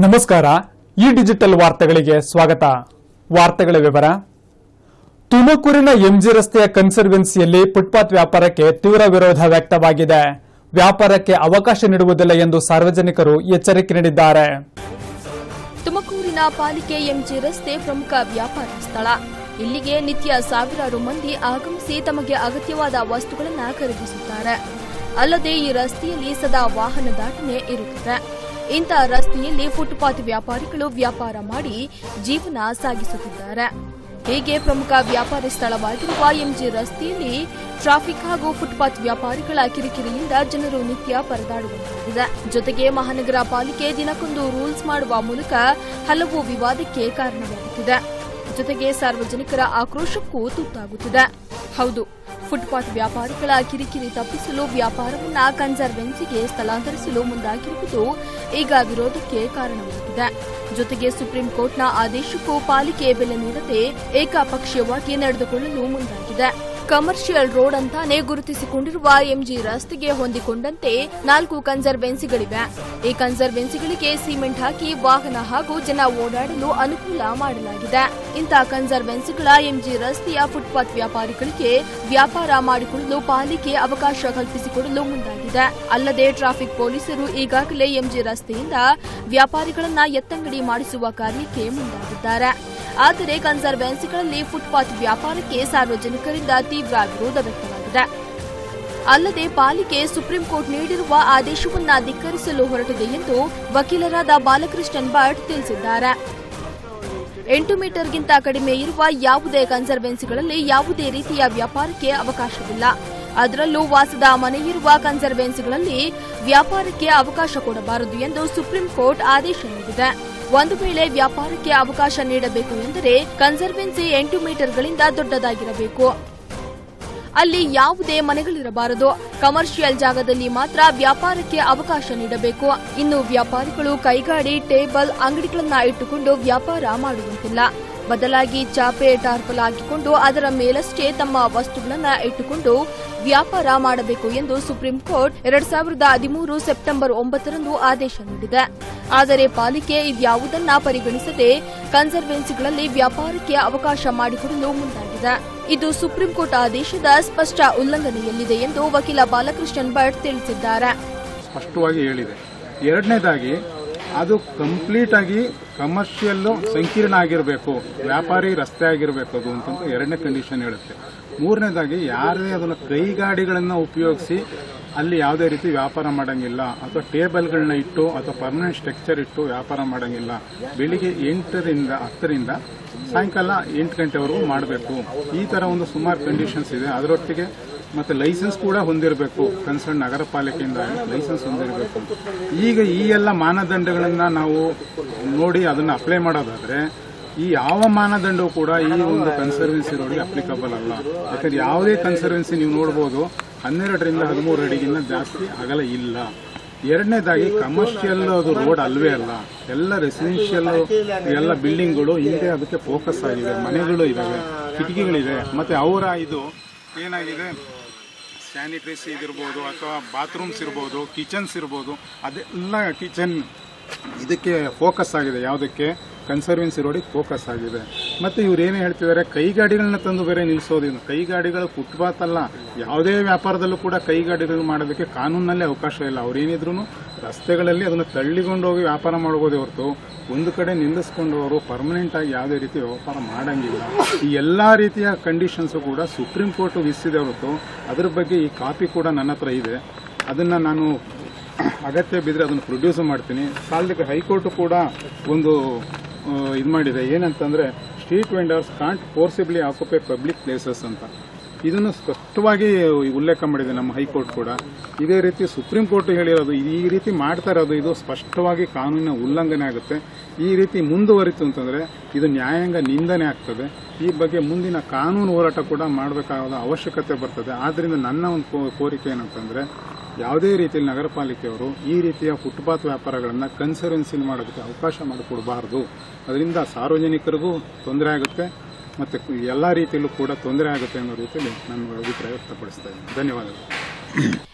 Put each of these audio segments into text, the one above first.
ನಮಸ್ಕಾರ ಈ ಡಿಜಿಟಲ್ ವಾರ್ತೆಗಳಿಗೆ ಸ್ವಾಗತ ವಾರ್ತೆಗಳ ವಿವರ ತುಮಕೂರಿನ ಎಂಜಿ ರಸ್ತೆಯ ಕನ್ಸರ್ವೆನ್ಸಿಯಲ್ಲಿ ಫುಟ್ಪಾತ್ ವ್ಯಾಪಾರಕ್ಕೆ ತೀವ್ರ ವಿರೋಧ ವ್ಯಕ್ತವಾಗಿದೆ ವ್ಯಾಪಾರಕ್ಕೆ ಅವಕಾಶ ನೀಡುವುದಿಲ್ಲ ಎಂದು ಸಾರ್ವಜನಿಕರು ಎಚ್ಚರಿಕೆ ನೀಡಿದ್ದಾರೆ ತುಮಕೂರಿನ ಪಾಲಿಕೆ ಎಂಜಿ ರಸ್ತೆ ಪ್ರಮುಖ ವ್ಯಾಪಾರ ಸ್ಥಳ ಇಲ್ಲಿಗೆ ನಿತ್ಯ ಸಾವಿರಾರು ಮಂದಿ ಆಗಮಿಸಿ ತಮಗೆ ಅಗತ್ಯವಾದ ವಸ್ತುಗಳನ್ನು ಖರೀದಿಸುತ್ತಾರೆ ಅಲ್ಲದೆ ಈ ರಸ್ತೆಯಲ್ಲಿ ಸದಾ ವಾಹನ ದಾಟನೆ ಇರುತ್ತದೆ ಇಂಥ ರಸ್ತೆಯಲ್ಲಿ ಫುಟ್ಪಾತ್ ವ್ಯಾಪಾರಿಗಳು ವ್ಯಾಪಾರ ಮಾಡಿ ಜೀವನ ಸಾಗಿಸುತ್ತಿದ್ದಾರೆ ಹೀಗೆ ಪ್ರಮುಖ ವ್ಯಾಪಾರಿ ಸ್ಥಳವಾಗಿರುವ ಎಂಜಿ ರಸ್ತೆಯಲ್ಲಿ ಟ್ರಾಫಿಕ್ ಹಾಗೂ ಫುಟ್ಪಾತ್ ವ್ಯಾಪಾರಿಗಳ ಕಿರಿಕಿರಿಯಿಂದ ಜನರು ನಿತ್ಯ ಪರದಾಡುವಂತಾಗಿದೆ ಜೊತೆಗೆ ಮಹಾನಗರ ಪಾಲಿಕೆ ದಿನಕ್ಕೊಂದು ರೂಲ್ಸ್ ಮಾಡುವ ಮೂಲಕ ಹಲವು ವಿವಾದಕ್ಕೆ ಕಾರಣವಾಗುತ್ತಿದೆ ಜೊತೆಗೆ ಸಾರ್ವಜನಿಕರ ಆಕ್ರೋಶಕ್ಕೂ ತುತ್ತಾಗುತ್ತಿದೆ ಹೌದು ಫುಟ್ಪಾತ್ ವ್ಯಾಪಾರಿಗಳ ಕಿರಿಕಿರಿ ತಪ್ಪಿಸಲು ವ್ಯಾಪಾರವನ್ನ ಕನ್ಸರ್ವೆನ್ಸಿಗೆ ಸ್ಥಳಾಂತರಿಸಲು ಮುಂದಾಗಿರುವುದು ಈಗ ವಿರೋಧಕ್ಕೆ ಕಾರಣವಾಗಿದೆ ಜೊತೆಗೆ ಸುಪ್ರೀಂ ಕೋರ್ಟ್ನ ಆದೇಶಕ್ಕೂ ಪಾಲಿಕೆ ಬೆಲೆ ನೀಡದೆ ಏಕಪಕ್ಷೀಯವಾಗಿ ನಡೆದುಕೊಳ್ಳಲು ಮುಂದಾಗಿದೆ ಕಮರ್ಷಿಯಲ್ ರೋಡ್ ಅಂತಾನೆ ಗುರುತಿಸಿಕೊಂಡಿರುವ ಎಂಜಿ ರಸ್ತೆಗೆ ಹೊಂದಿಕೊಂಡಂತೆ ನಾಲ್ಕು ಕನ್ಸರ್ವೆನ್ಸಿಗಳಿವೆ ಈ ಕನ್ಸರ್ವೆನ್ಸಿಗಳಿಗೆ ಸಿಮೆಂಟ್ ಹಾಕಿ ವಾಹನ ಹಾಗೂ ಜನ ಓಡಾಡಲು ಅನುಕೂಲ ಮಾಡಲಾಗಿದೆ ಇಂಥ ಕನ್ಸರ್ವೆನ್ಸಿಗಳ ಎಂಜಿ ರಸ್ತೆಯ ಫುಟ್ಪಾತ್ ವ್ಯಾಪಾರಿಗಳಿಗೆ ವ್ಯಾಪಾರ ಮಾಡಿಕೊಳ್ಳಲು ಪಾಲಿಕೆ ಅವಕಾಶ ಕಲ್ಪಿಸಿಕೊಡಲು ಮುಂದಾಗಿದೆ ಅಲ್ಲದೆ ಟ್ರಾಫಿಕ್ ಪೊಲೀಸರು ಈಗಾಗಲೇ ಎಂಜಿ ರಸ್ತೆಯಿಂದ ವ್ಯಾಪಾರಿಗಳನ್ನ ಎತ್ತಂಗಡಿ ಮಾಡಿಸುವ ಕಾರ್ಯಕ್ಕೆ ಮುಂದಾಗಿದ್ದಾರೆ ಆದರೆ ಕನ್ಸರ್ವೆನ್ಸಿಗಳಲ್ಲಿ ಫುಟ್ಪಾತ್ ವ್ಯಾಪಾರಕ್ಕೆ ಸಾರ್ವಜನಿಕರಿಂದ ತೀವ್ರ ವಿರೋಧ ವ್ಯಕ್ತವಾಗಿದೆ ಅಲ್ಲದೆ ಪಾಲಿಕೆ ಸುಪ್ರೀಂ ಕೋರ್ಟ್ ನೀಡಿರುವ ಆದೇಶವನ್ನ ಧಿಕ್ಕರಿಸಲು ಹೊರಟಿದೆ ಎಂದು ವಕೀಲರಾದ ಬಾಲಕೃಷ್ಣನ್ ಭಟ್ ತಿಳಿಸಿದ್ದಾರೆ ಎಂಟು ಮೀಟರ್ಗಿಂತ ಕಡಿಮೆ ಇರುವ ಯಾವುದೇ ಕನ್ಸರ್ವೆನ್ಸಿಗಳಲ್ಲಿ ಯಾವುದೇ ರೀತಿಯ ವ್ಯಾಪಾರಕ್ಕೆ ಅವಕಾಶವಿಲ್ಲ ಅದರಲ್ಲೂ ವಾಸದ ಮನೆಯಿರುವ ಕನ್ಸರ್ವೆನ್ಸಿಗಳಲ್ಲಿ ವ್ಯಾಪಾರಕ್ಕೆ ಅವಕಾಶ ಕೊಡಬಾರದು ಎಂದು ಸುಪ್ರೀಂ ಕೋರ್ಟ್ ಆದೇಶ ನೀಡಿದೆ ಒಂದು ವೇಳೆ ವ್ಯಾಪಾರಕ್ಕೆ ಅವಕಾಶ ನೀಡಬೇಕು ಎಂದರೆ ಕನ್ಸರ್ವೆನ್ಸಿ ಎಂಟು ಮೀಟರ್ಗಳಿಂದ ದೊಡ್ಡದಾಗಿರಬೇಕು ಅಲ್ಲಿ ಯಾವುದೇ ಮನೆಗಳಿರಬಾರದು ಕಮರ್ಷಿಯಲ್ ಜಾಗದಲ್ಲಿ ಮಾತ್ರ ವ್ಯಾಪಾರಕ್ಕೆ ಅವಕಾಶ ನೀಡಬೇಕು ಇನ್ನು ವ್ಯಾಪಾರಿಗಳು ಕೈಗಾಡಿ ಟೇಬಲ್ ಅಂಗಡಿಗಳನ್ನ ಇಟ್ಟುಕೊಂಡು ವ್ಯಾಪಾರ ಮಾಡುವಂತಿಲ್ಲ ಬದಲಾಗಿ ಚಾಪೆ ಟಾರ್ಪಲ್ ಹಾಕಿಕೊಂಡು ಅದರ ಮೇಲಷ್ಟೇ ತಮ್ಮ ವಸ್ತುಗಳನ್ನ ಇಟ್ಟುಕೊಂಡು ವ್ಯಾಪಾರ ಮಾಡಬೇಕು ಎಂದು ಸುಪ್ರೀಂ ಕೋರ್ಟ್ ಎರಡ್ ಸಾವಿರದ ಹದಿಮೂರು ಸೆಪ್ಟೆಂಬರ್ ಒಂಬತ್ತರಂದು ಆದೇಶ ನೀಡಿದೆ ಆದರೆ ಪಾಲಿಕೆ ಇದ್ಯಾವುದನ್ನ ಪರಿಗಣಿಸದೆ ಕನ್ಸರ್ವೆನ್ಸಿಗಳಲ್ಲಿ ವ್ಯಾಪಾರಕ್ಕೆ ಅವಕಾಶ ಮಾಡಿಕೊಡಲು ಮುಂದಾಗಿದೆ ಇದು ಸುಪ್ರೀಂ ಕೋರ್ಟ್ ಆದೇಶದ ಸ್ಪಷ್ಟ ಉಲ್ಲಂಘನೆಯಲ್ಲಿದೆ ಎಂದು ವಕೀಲ ಬಾಲಕೃಷ್ಣನ್ ಭಟ್ ತಿಳಿಸಿದ್ದಾರೆ ಸ್ಪಷ್ಟವಾಗಿ ಹೇಳಿದೆ ಎರಡನೇದಾಗಿ ಅದು ಕಂಪ್ಲೀಟ್ ಆಗಿ ಕಮರ್ಷಿಯಲ್ಲು ಸಂಕೀರ್ಣ ಆಗಿರಬೇಕು ವ್ಯಾಪಾರಿ ರಸ್ತೆ ಆಗಿರಬೇಕು ಅದು ಅಂತಂದು ಎರಡನೇ ಕಂಡೀಷನ್ ಹೇಳುತ್ತೆ ಮೂರನೇದಾಗಿ ಯಾರೇ ಅದನ್ನು ಕೈಗಾಡಿಗಳನ್ನು ಉಪಯೋಗಿಸಿ ಅಲ್ಲಿ ಯಾವುದೇ ರೀತಿ ವ್ಯಾಪಾರ ಮಾಡಂಗಿಲ್ಲ ಅಥವಾ ಟೇಬಲ್ಗಳನ್ನ ಇಟ್ಟು ಅಥವಾ ಪರ್ಮನೆಂಟ್ ಸ್ಟ್ರಕ್ಚರ್ ಇಟ್ಟು ವ್ಯಾಪಾರ ಮಾಡಂಗಿಲ್ಲ ಬೆಳಿಗ್ಗೆ ಎಂಟರಿಂದ ಹತ್ತರಿಂದ ಸಾಯಂಕಾಲ ಎಂಟು ಗಂಟೆವರೆಗೂ ಮಾಡಬೇಕು ಈ ಥರ ಒಂದು ಸುಮಾರು ಕಂಡೀಷನ್ಸ್ ಇದೆ ಅದರೊಟ್ಟಿಗೆ ಮತ್ತೆ ಲೈಸೆನ್ಸ್ ಕೂಡ ಹೊಂದಿರಬೇಕು ಕನ್ಸರ್ನ್ ನಗರ ಪಾಲಿಕೆಯಿಂದ ಲೈಸೆನ್ಸ್ ಹೊಂದಿರಬೇಕು ಈಗ ಈ ಎಲ್ಲ ಮಾನದಂಡಗಳನ್ನ ನಾವು ನೋಡಿ ಅದನ್ನ ಅಪ್ಲೈ ಮಾಡೋದಾದ್ರೆ ಈ ಯಾವ ಮಾನದಂಡವು ಕೂಡ ಈ ಒಂದು ಕನ್ಸರ್ವೆನ್ಸಿ ರೋಡ್ಗೆ ಅಪ್ಲಿಕಬಲ್ ಅಲ್ಲ ಯಾಕಂದ್ರೆ ಯಾವುದೇ ಕನ್ಸರ್ವೆನ್ಸಿ ನೀವು ನೋಡ್ಬೋದು ಹನ್ನೆರಡರಿಂದ ಹದಿಮೂರು ಅಡಿಗಿನ್ನ ಜಾಸ್ತಿ ಅಗಲ ಇಲ್ಲ ಎರಡನೇದಾಗಿ ಕಮರ್ಷಿಯಲ್ ಅದು ರೋಡ್ ಅಲ್ವೇ ಅಲ್ಲ ಎಲ್ಲ ರೆಸಿಡೆನ್ಷಿಯಲ್ ಎಲ್ಲ ಬಿಲ್ಡಿಂಗ್ಗಳು ಹಿಂದೆ ಅದಕ್ಕೆ ಫೋಕಸ್ ಆಗಿದೆ ಮನೆಗಳು ಇದಾವೆ ಕಿಟಕಿಗಳಿವೆ ಮತ್ತೆ ಅವರ ಇದು ಏನಾಗಿದೆ ಸ್ಯಾನಿಟರೀಸ್ ಇದಿರ್ಬೋದು ಅಥವಾ ಬಾತ್ರೂಮ್ಸ್ ಇರ್ಬೋದು ಕಿಚನ್ಸ್ ಇರ್ಬೋದು ಅದೆಲ್ಲ ಕಿಚನ್ ಇದಕ್ಕೆ ಫೋಕಸ್ ಆಗಿದೆ ಯಾವುದಕ್ಕೆ ಕನ್ಸರ್ವೆನ್ಸಿ ರೋಡಿಗೆ ಫೋಕಸ್ ಆಗಿದೆ ಮತ್ತೆ ಇವ್ರು ಏನು ಹೇಳ್ತಿದ್ದಾರೆ ಕೈಗಾಡಿಗಳನ್ನ ತಂದು ಬೇರೆ ನಿಲ್ಲಿಸೋದಿಲ್ಲ ಕೈಗಾಡಿಗಳು ಫುಟ್ಪಾತ್ ಅಲ್ಲ ಯಾವುದೇ ವ್ಯಾಪಾರದಲ್ಲೂ ಕೂಡ ಕೈಗಾಡಿಗಳು ಮಾಡೋದಕ್ಕೆ ಕಾನೂನಲ್ಲಿ ಅವಕಾಶ ಇಲ್ಲ ಅವ್ರೇನಿದ್ರು ರಸ್ತೆಗಳಲ್ಲಿ ಅದನ್ನು ತಳ್ಳಿಕೊಂಡು ಹೋಗಿ ವ್ಯಾಪಾರ ಮಾಡ್ಬೋದೇ ಹೊರತು ಒಂದು ಕಡೆ ನಿಲ್ಲಿಸ್ಕೊಂಡು ಅವರು ಪರ್ಮನೆಂಟ್ ಆಗಿ ಯಾವುದೇ ರೀತಿ ವ್ಯಾಪಾರ ಮಾಡಂಗಿಲ್ಲ ಈ ಎಲ್ಲಾ ರೀತಿಯ ಕಂಡೀಷನ್ಸ್ ಕೂಡ ಸುಪ್ರೀಂ ಕೋರ್ಟ್ ವಿಧಿಸಿದೆ ಹೊರತು ಅದ್ರ ಬಗ್ಗೆ ಈ ಕಾಪಿ ಕೂಡ ನನ್ನ ಹತ್ರ ಇದೆ ಅದನ್ನ ನಾನು ಅಗತ್ಯ ಬಿದ್ದರೆ ಅದನ್ನು ಪ್ರೊಡ್ಯೂಸ್ ಮಾಡ್ತೀನಿ ಸಾಲದಕ್ಕೆ ಹೈಕೋರ್ಟ್ ಕೂಡ ಒಂದು ಇದು ಮಾಡಿದೆ ಏನಂತಂದ್ರೆ street vendors can't forcibly occupy public places ಅಂತ ಇದನ್ನು ಸ್ಪಷ್ಟವಾಗಿ ಉಲ್ಲೇಖ ಮಾಡಿದೆ ನಮ್ಮ ಹೈಕೋರ್ಟ್ ಕೂಡ ಇದೇ ರೀತಿ ಸುಪ್ರೀಂ ಕೋರ್ಟ್ ಹೇಳಿರೋದು ಈ ರೀತಿ ಮಾಡ್ತಾ ಇರೋದು ಇದು ಸ್ಪಷ್ಟವಾಗಿ ಕಾನೂನಿನ ಉಲ್ಲಂಘನೆ ಆಗುತ್ತೆ ಈ ರೀತಿ ಮುಂದುವರಿತು ಅಂತಂದ್ರೆ ಇದು ನ್ಯಾಯಾಂಗ ನಿಂದನೆ ಆಗ್ತದೆ ಈ ಬಗ್ಗೆ ಮುಂದಿನ ಕಾನೂನು ಹೋರಾಟ ಕೂಡ ಮಾಡಬೇಕಾದ ಅವಶ್ಯಕತೆ ಬರ್ತದೆ ಆದ್ರಿಂದ ನನ್ನ ಒಂದು ಕೋ- ಕೋರಿಕೆ ಏನಂತಂದ್ರೆ ಯಾವುದೇ ರೀತಿಯಲ್ಲಿ ನಗರ ಪಾಲಿಕೆಯವರು ಈ ರೀತಿಯ ಫುಟ್ಪಾತ್ ವ್ಯಾಪಾರಗಳನ್ನು ಕನ್ಸರ್ವೆನ್ಸಿ ಮಾಡೋದಕ್ಕೆ ಅವಕಾಶ ಮಾಡಿಕೊಡಬಾರದು ಅದರಿಂದ ಸಾರ್ವಜನಿಕರಿಗೂ ತೊಂದರೆ ಆಗುತ್ತೆ ಮತ್ತು ಎಲ್ಲ ರೀತಿಯಲ್ಲೂ ಕೂಡ ತೊಂದರೆ ಆಗುತ್ತೆ ಅನ್ನೋ ರೀತಿಯಲ್ಲಿ ನನ್ನ ಅಭಿಪ್ರಾಯ ವ್ಯಕ್ತಪಡಿಸ್ತಾ ಇದ್ದೀನಿ ಧನ್ಯವಾದಗಳು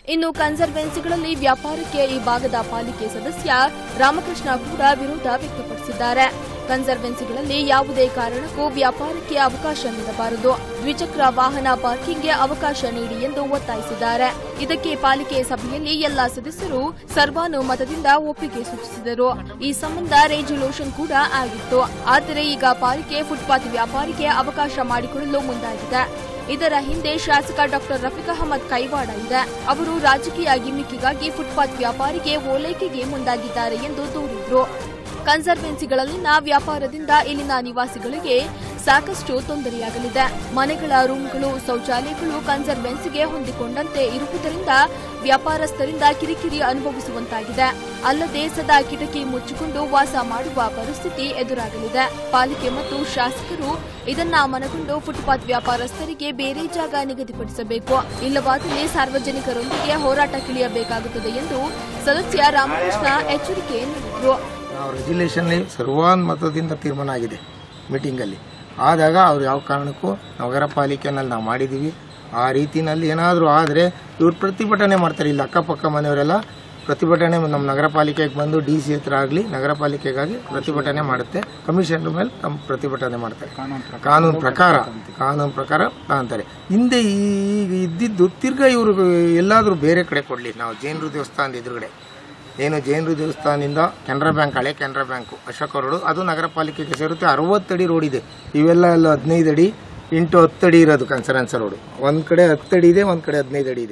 ಇನ್ನು ಕನ್ಸರ್ವೆನ್ಸಿಗಳಲ್ಲಿ ವ್ಯಾಪಾರಕ್ಕೆ ಈ ಭಾಗದ ಪಾಲಿಕೆ ಸದಸ್ಯ ರಾಮಕೃಷ್ಣ ಕೂಡ ವಿರೋಧ ವ್ಯಕ್ತಪಡಿಸಿದ್ದಾರೆ ಕನ್ಸರ್ವೆನ್ಸಿಗಳಲ್ಲಿ ಯಾವುದೇ ಕಾರಣಕ್ಕೂ ವ್ಯಾಪಾರಕ್ಕೆ ಅವಕಾಶ ನೀಡಬಾರದು ದ್ವಿಚಕ್ರ ವಾಹನ ಪಾರ್ಕಿಂಗ್ಗೆ ಅವಕಾಶ ನೀಡಿ ಎಂದು ಒತ್ತಾಯಿಸಿದ್ದಾರೆ ಇದಕ್ಕೆ ಪಾಲಿಕೆ ಸಭೆಯಲ್ಲಿ ಎಲ್ಲಾ ಸದಸ್ಯರು ಸರ್ವಾನುಮತದಿಂದ ಒಪ್ಪಿಗೆ ಸೂಚಿಸಿದರು ಈ ಸಂಬಂಧ ರೆಜಲ್ಯೂಷನ್ ಕೂಡ ಆಗಿತ್ತು ಆದರೆ ಈಗ ಪಾಲಿಕೆ ಫುಟ್ಪಾತ್ ವ್ಯಾಪಾರಿಗೆ ಅವಕಾಶ ಮಾಡಿಕೊಡಲು ಮುಂದಾಗಿದೆ ಇದರ ಹಿಂದೆ ಶಾಸಕ ಡಾಕ್ಟರ್ ರಫೀಕ್ ಅಹಮದ್ ಕೈವಾಡ ಇದೆ ಅವರು ರಾಜಕೀಯ ಗಿಮ್ಮಿಕ್ಕಿಗಾಗಿ ಫುಟ್ಪಾತ್ ವ್ಯಾಪಾರಿಗೆ ಓಲೈಕೆಗೆ ಮುಂದಾಗಿದ್ದಾರೆ ಎಂದು ದೂರಿದ್ರು ಕನ್ಸರ್ವೆನ್ಸಿಗಳಲ್ಲಿನ ವ್ಯಾಪಾರದಿಂದ ಇಲ್ಲಿನ ನಿವಾಸಿಗಳಿಗೆ ಸಾಕಷ್ಟು ತೊಂದರೆಯಾಗಲಿದೆ ಮನೆಗಳ ರೂಮ್ಗಳು ಶೌಚಾಲಯಗಳು ಕನ್ಸರ್ವೆನ್ಸಿಗೆ ಹೊಂದಿಕೊಂಡಂತೆ ಇರುವುದರಿಂದ ವ್ಯಾಪಾರಸ್ಥರಿಂದ ಕಿರಿಕಿರಿ ಅನುಭವಿಸುವಂತಾಗಿದೆ ಅಲ್ಲದೆ ಸದಾ ಕಿಟಕಿ ಮುಚ್ಚಿಕೊಂಡು ವಾಸ ಮಾಡುವ ಪರಿಸ್ಥಿತಿ ಎದುರಾಗಲಿದೆ ಪಾಲಿಕೆ ಮತ್ತು ಶಾಸಕರು ಇದನ್ನ ಮನಗೊಂಡು ಫುಟ್ಪಾತ್ ವ್ಯಾಪಾರಸ್ಥರಿಗೆ ಬೇರೆ ಜಾಗ ನಿಗದಿಪಡಿಸಬೇಕು ಇಲ್ಲವಾದಲ್ಲಿ ಸಾರ್ವಜನಿಕರೊಂದಿಗೆ ಹೋರಾಟಕ್ಕಿಳಿಯಬೇಕಾಗುತ್ತದೆ ಎಂದು ಸದಸ್ಯ ರಾಮಕೃಷ್ಣ ಎಚ್ಚರಿಕೆ ನೀಡಿದರು ನಾವು ರೆಗ್ಯುಲೇಷನ್ಲಿ ಸರ್ವಾನುಮತದಿಂದ ತೀರ್ಮಾನ ಆಗಿದೆ ಮೀಟಿಂಗಲ್ಲಿ ಆದಾಗ ಅವ್ರು ಯಾವ ಕಾರಣಕ್ಕೂ ನಗರ ಪಾಲಿಕೆನಲ್ಲಿ ನಾವು ಮಾಡಿದ್ದೀವಿ ಆ ರೀತಿನಲ್ಲಿ ಏನಾದರೂ ಆದರೆ ಇವ್ರು ಪ್ರತಿಭಟನೆ ಮಾಡ್ತಾರೆ ಇಲ್ಲಿ ಅಕ್ಕಪಕ್ಕ ಮನೆಯವರೆಲ್ಲ ಪ್ರತಿಭಟನೆ ನಮ್ಮ ನಗರ ಪಾಲಿಕೆಗೆ ಬಂದು ಡಿ ಸಿ ಹತ್ರ ಆಗಲಿ ನಗರ ಪಾಲಿಕೆಗಾಗಿ ಪ್ರತಿಭಟನೆ ಮಾಡುತ್ತೆ ಕಮಿಷನ್ ಮೇಲೆ ತಮ್ಮ ಪ್ರತಿಭಟನೆ ಮಾಡ್ತಾರೆ ಕಾನೂನು ಪ್ರಕಾರ ಕಾನೂನು ಪ್ರಕಾರ ಅಂತಾರೆ ಹಿಂದೆ ಈಗ ಇದ್ದಿದ್ದು ತಿರ್ಗಾ ಇವರು ಎಲ್ಲಾದರೂ ಬೇರೆ ಕಡೆ ಕೊಡಲಿ ನಾವು ಜೈನರು ದೇವಸ್ಥಾನದ ಎದುರುಗಡೆ ಏನು ಜೈನರು ದೇವಸ್ಥಾನದಿಂದ ಕೆನರಾ ಬ್ಯಾಂಕ್ ಹಳೆ ಕೆನರಾ ಬ್ಯಾಂಕು ಅಶೋಕ ರೋಡು ಅದು ನಗರ ಪಾಲಿಕೆಗೆ ಸೇರುತ್ತೆ ಅರವತ್ತಡಿ ರೋಡ್ ಇದೆ ಇವೆಲ್ಲ ಎಲ್ಲ ಹದಿನೈದು ಅಡಿ ಇಂಟು ಹತ್ತಡಿ ಇರೋದು ಕನ್ಸರೆನ್ಸ್ ರೋಡು ಒಂದು ಕಡೆ ಹತ್ತಡಿ ಇದೆ ಒಂದು ಕಡೆ ಹದಿನೈದು ಅಡಿ ಇದೆ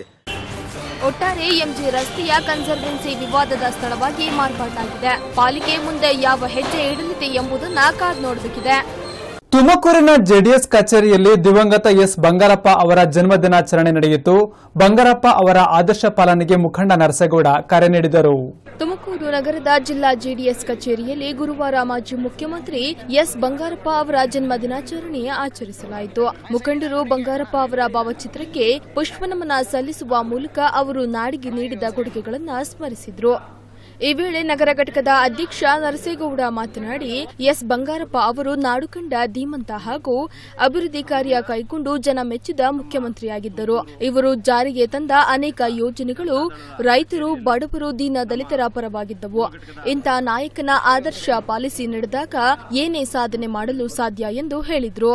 ಒಟ್ಟಾರೆ ಎಂಜಿ ರಸ್ತೆಯ ಕನ್ಸರ್ವೆನ್ಸಿ ವಿವಾದದ ಸ್ಥಳವಾಗಿ ಮಾರ್ಪಾಟಾಗಿದೆ ಪಾಲಿಕೆ ಮುಂದೆ ಯಾವ ಹೆಜ್ಜೆ ಇಡಲಿದೆ ಎಂಬುದನ್ನ ಕಾದ್ ನೋಡಬೇಕಿದೆ ತುಮಕೂರಿನ ಜೆಡಿಎಸ್ ಕಚೇರಿಯಲ್ಲಿ ದಿವಂಗತ ಎಸ್ ಬಂಗಾರಪ್ಪ ಅವರ ಜನ್ಮದಿನಾಚರಣೆ ನಡೆಯಿತು ಬಂಗಾರಪ್ಪ ಅವರ ಆದರ್ಶ ಪಾಲನೆಗೆ ಮುಖಂಡ ನರಸೇಗೌಡ ಕರೆ ನೀಡಿದರು ತುಮಕೂರು ನಗರದ ಜಿಲ್ಲಾ ಜೆಡಿಎಸ್ ಕಚೇರಿಯಲ್ಲಿ ಗುರುವಾರ ಮಾಜಿ ಮುಖ್ಯಮಂತ್ರಿ ಎಸ್ ಬಂಗಾರಪ್ಪ ಅವರ ಜನ್ಮ ದಿನಾಚರಣೆ ಆಚರಿಸಲಾಯಿತು ಮುಖಂಡರು ಬಂಗಾರಪ್ಪ ಅವರ ಭಾವಚಿತ್ರಕ್ಕೆ ಪುಷ್ಪನಮನ ಸಲ್ಲಿಸುವ ಮೂಲಕ ಅವರು ನಾಡಿಗೆ ನೀಡಿದ ಕೊಡುಗೆಗಳನ್ನು ಸ್ಮರಿಸಿದ್ರು ಈ ವೇಳೆ ನಗರ ಘಟಕದ ಅಧ್ಯಕ್ಷ ನರಸೇಗೌಡ ಮಾತನಾಡಿ ಎಸ್ ಬಂಗಾರಪ್ಪ ಅವರು ನಾಡು ಕಂಡ ಧೀಮಂತ ಹಾಗೂ ಅಭಿವೃದ್ಧಿ ಕಾರ್ಯ ಕೈಗೊಂಡು ಜನ ಮೆಚ್ಚಿದ ಮುಖ್ಯಮಂತ್ರಿಯಾಗಿದ್ದರು ಇವರು ಜಾರಿಗೆ ತಂದ ಅನೇಕ ಯೋಜನೆಗಳು ರೈತರು ಬಡವರು ದೀನ ದಲಿತರ ಪರವಾಗಿದ್ದವು ಇಂಥ ನಾಯಕನ ಆದರ್ಶ ಪಾಲಿಸಿ ನಡೆದಾಗ ಏನೇ ಸಾಧನೆ ಮಾಡಲು ಸಾಧ್ಯ ಎಂದು ಹೇಳಿದ್ರು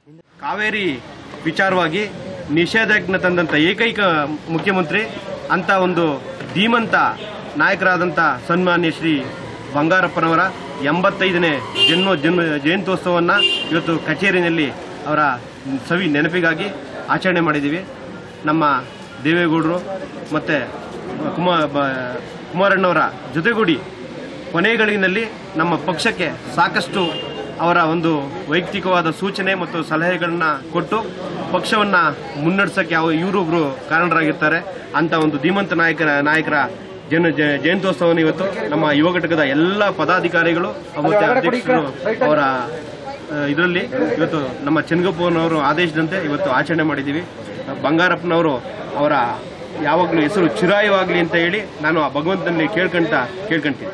ಕಾವೇರಿ ವಿಚಾರವಾಗಿ ನಿಷೇಧಜ್ಞ ತಂದಂತ ಏಕೈಕ ಮುಖ್ಯಮಂತ್ರಿ ಅಂತ ಒಂದು ಧೀಮಂತ ನಾಯಕರಾದಂಥ ಸನ್ಮಾನ್ಯ ಶ್ರೀ ಬಂಗಾರಪ್ಪನವರ ಎಂಬತ್ತೈದನೇ ಜನ್ಮ ಜನ್ಮ ಜಯಂತ್ಯೋತ್ಸವವನ್ನು ಇವತ್ತು ಕಚೇರಿನಲ್ಲಿ ಅವರ ಸವಿ ನೆನಪಿಗಾಗಿ ಆಚರಣೆ ಮಾಡಿದ್ದೀವಿ ನಮ್ಮ ದೇವೇಗೌಡರು ಮತ್ತು ಕುಮಾರ ಕುಮಾರಣ್ಣವರ ಜೊತೆಗೂಡಿ ಕೊನೆಗಳಿನಲ್ಲಿ ನಮ್ಮ ಪಕ್ಷಕ್ಕೆ ಸಾಕಷ್ಟು ಅವರ ಒಂದು ವೈಯಕ್ತಿಕವಾದ ಸೂಚನೆ ಮತ್ತು ಸಲಹೆಗಳನ್ನ ಕೊಟ್ಟು ಪಕ್ಷವನ್ನ ಮುನ್ನಡೆಸಕ್ಕೆ ಯಾವ ಇವರೊಬ್ರು ಕಾರಣರಾಗಿರ್ತಾರೆ ಅಂತ ಒಂದು ಧೀಮಂತ ನಾಯಕರ ನಾಯಕರ ಜನ ಜ- ಜಯಂತ್ಯೋತ್ಸವವನ್ನು ಇವತ್ತು ನಮ್ಮ ಯುವ ಘಟಕದ ಎಲ್ಲ ಪದಾಧಿಕಾರಿಗಳು ಮತ್ತು ಅಧ್ಯಕ್ಷರು ಅವರ ಇದರಲ್ಲಿ ಇವತ್ತು ನಮ್ಮ ಚೆನ್ನಗಪ್ಪನವರು ಆದೇಶದಂತೆ ಇವತ್ತು ಆಚರಣೆ ಮಾಡಿದ್ದೀವಿ ಬಂಗಾರಪ್ಪನವರು ಅವರ ಯಾವಾಗಲೂ ಹೆಸರು ಚಿರಾಯವಾಗಲಿ ಅಂತ ಹೇಳಿ ನಾನು ಆ ಭಗವಂತನಲ್ಲಿ ಕೇಳ್ಕೊಂತ ಕೇಳ್ಕೊಂತೀನಿ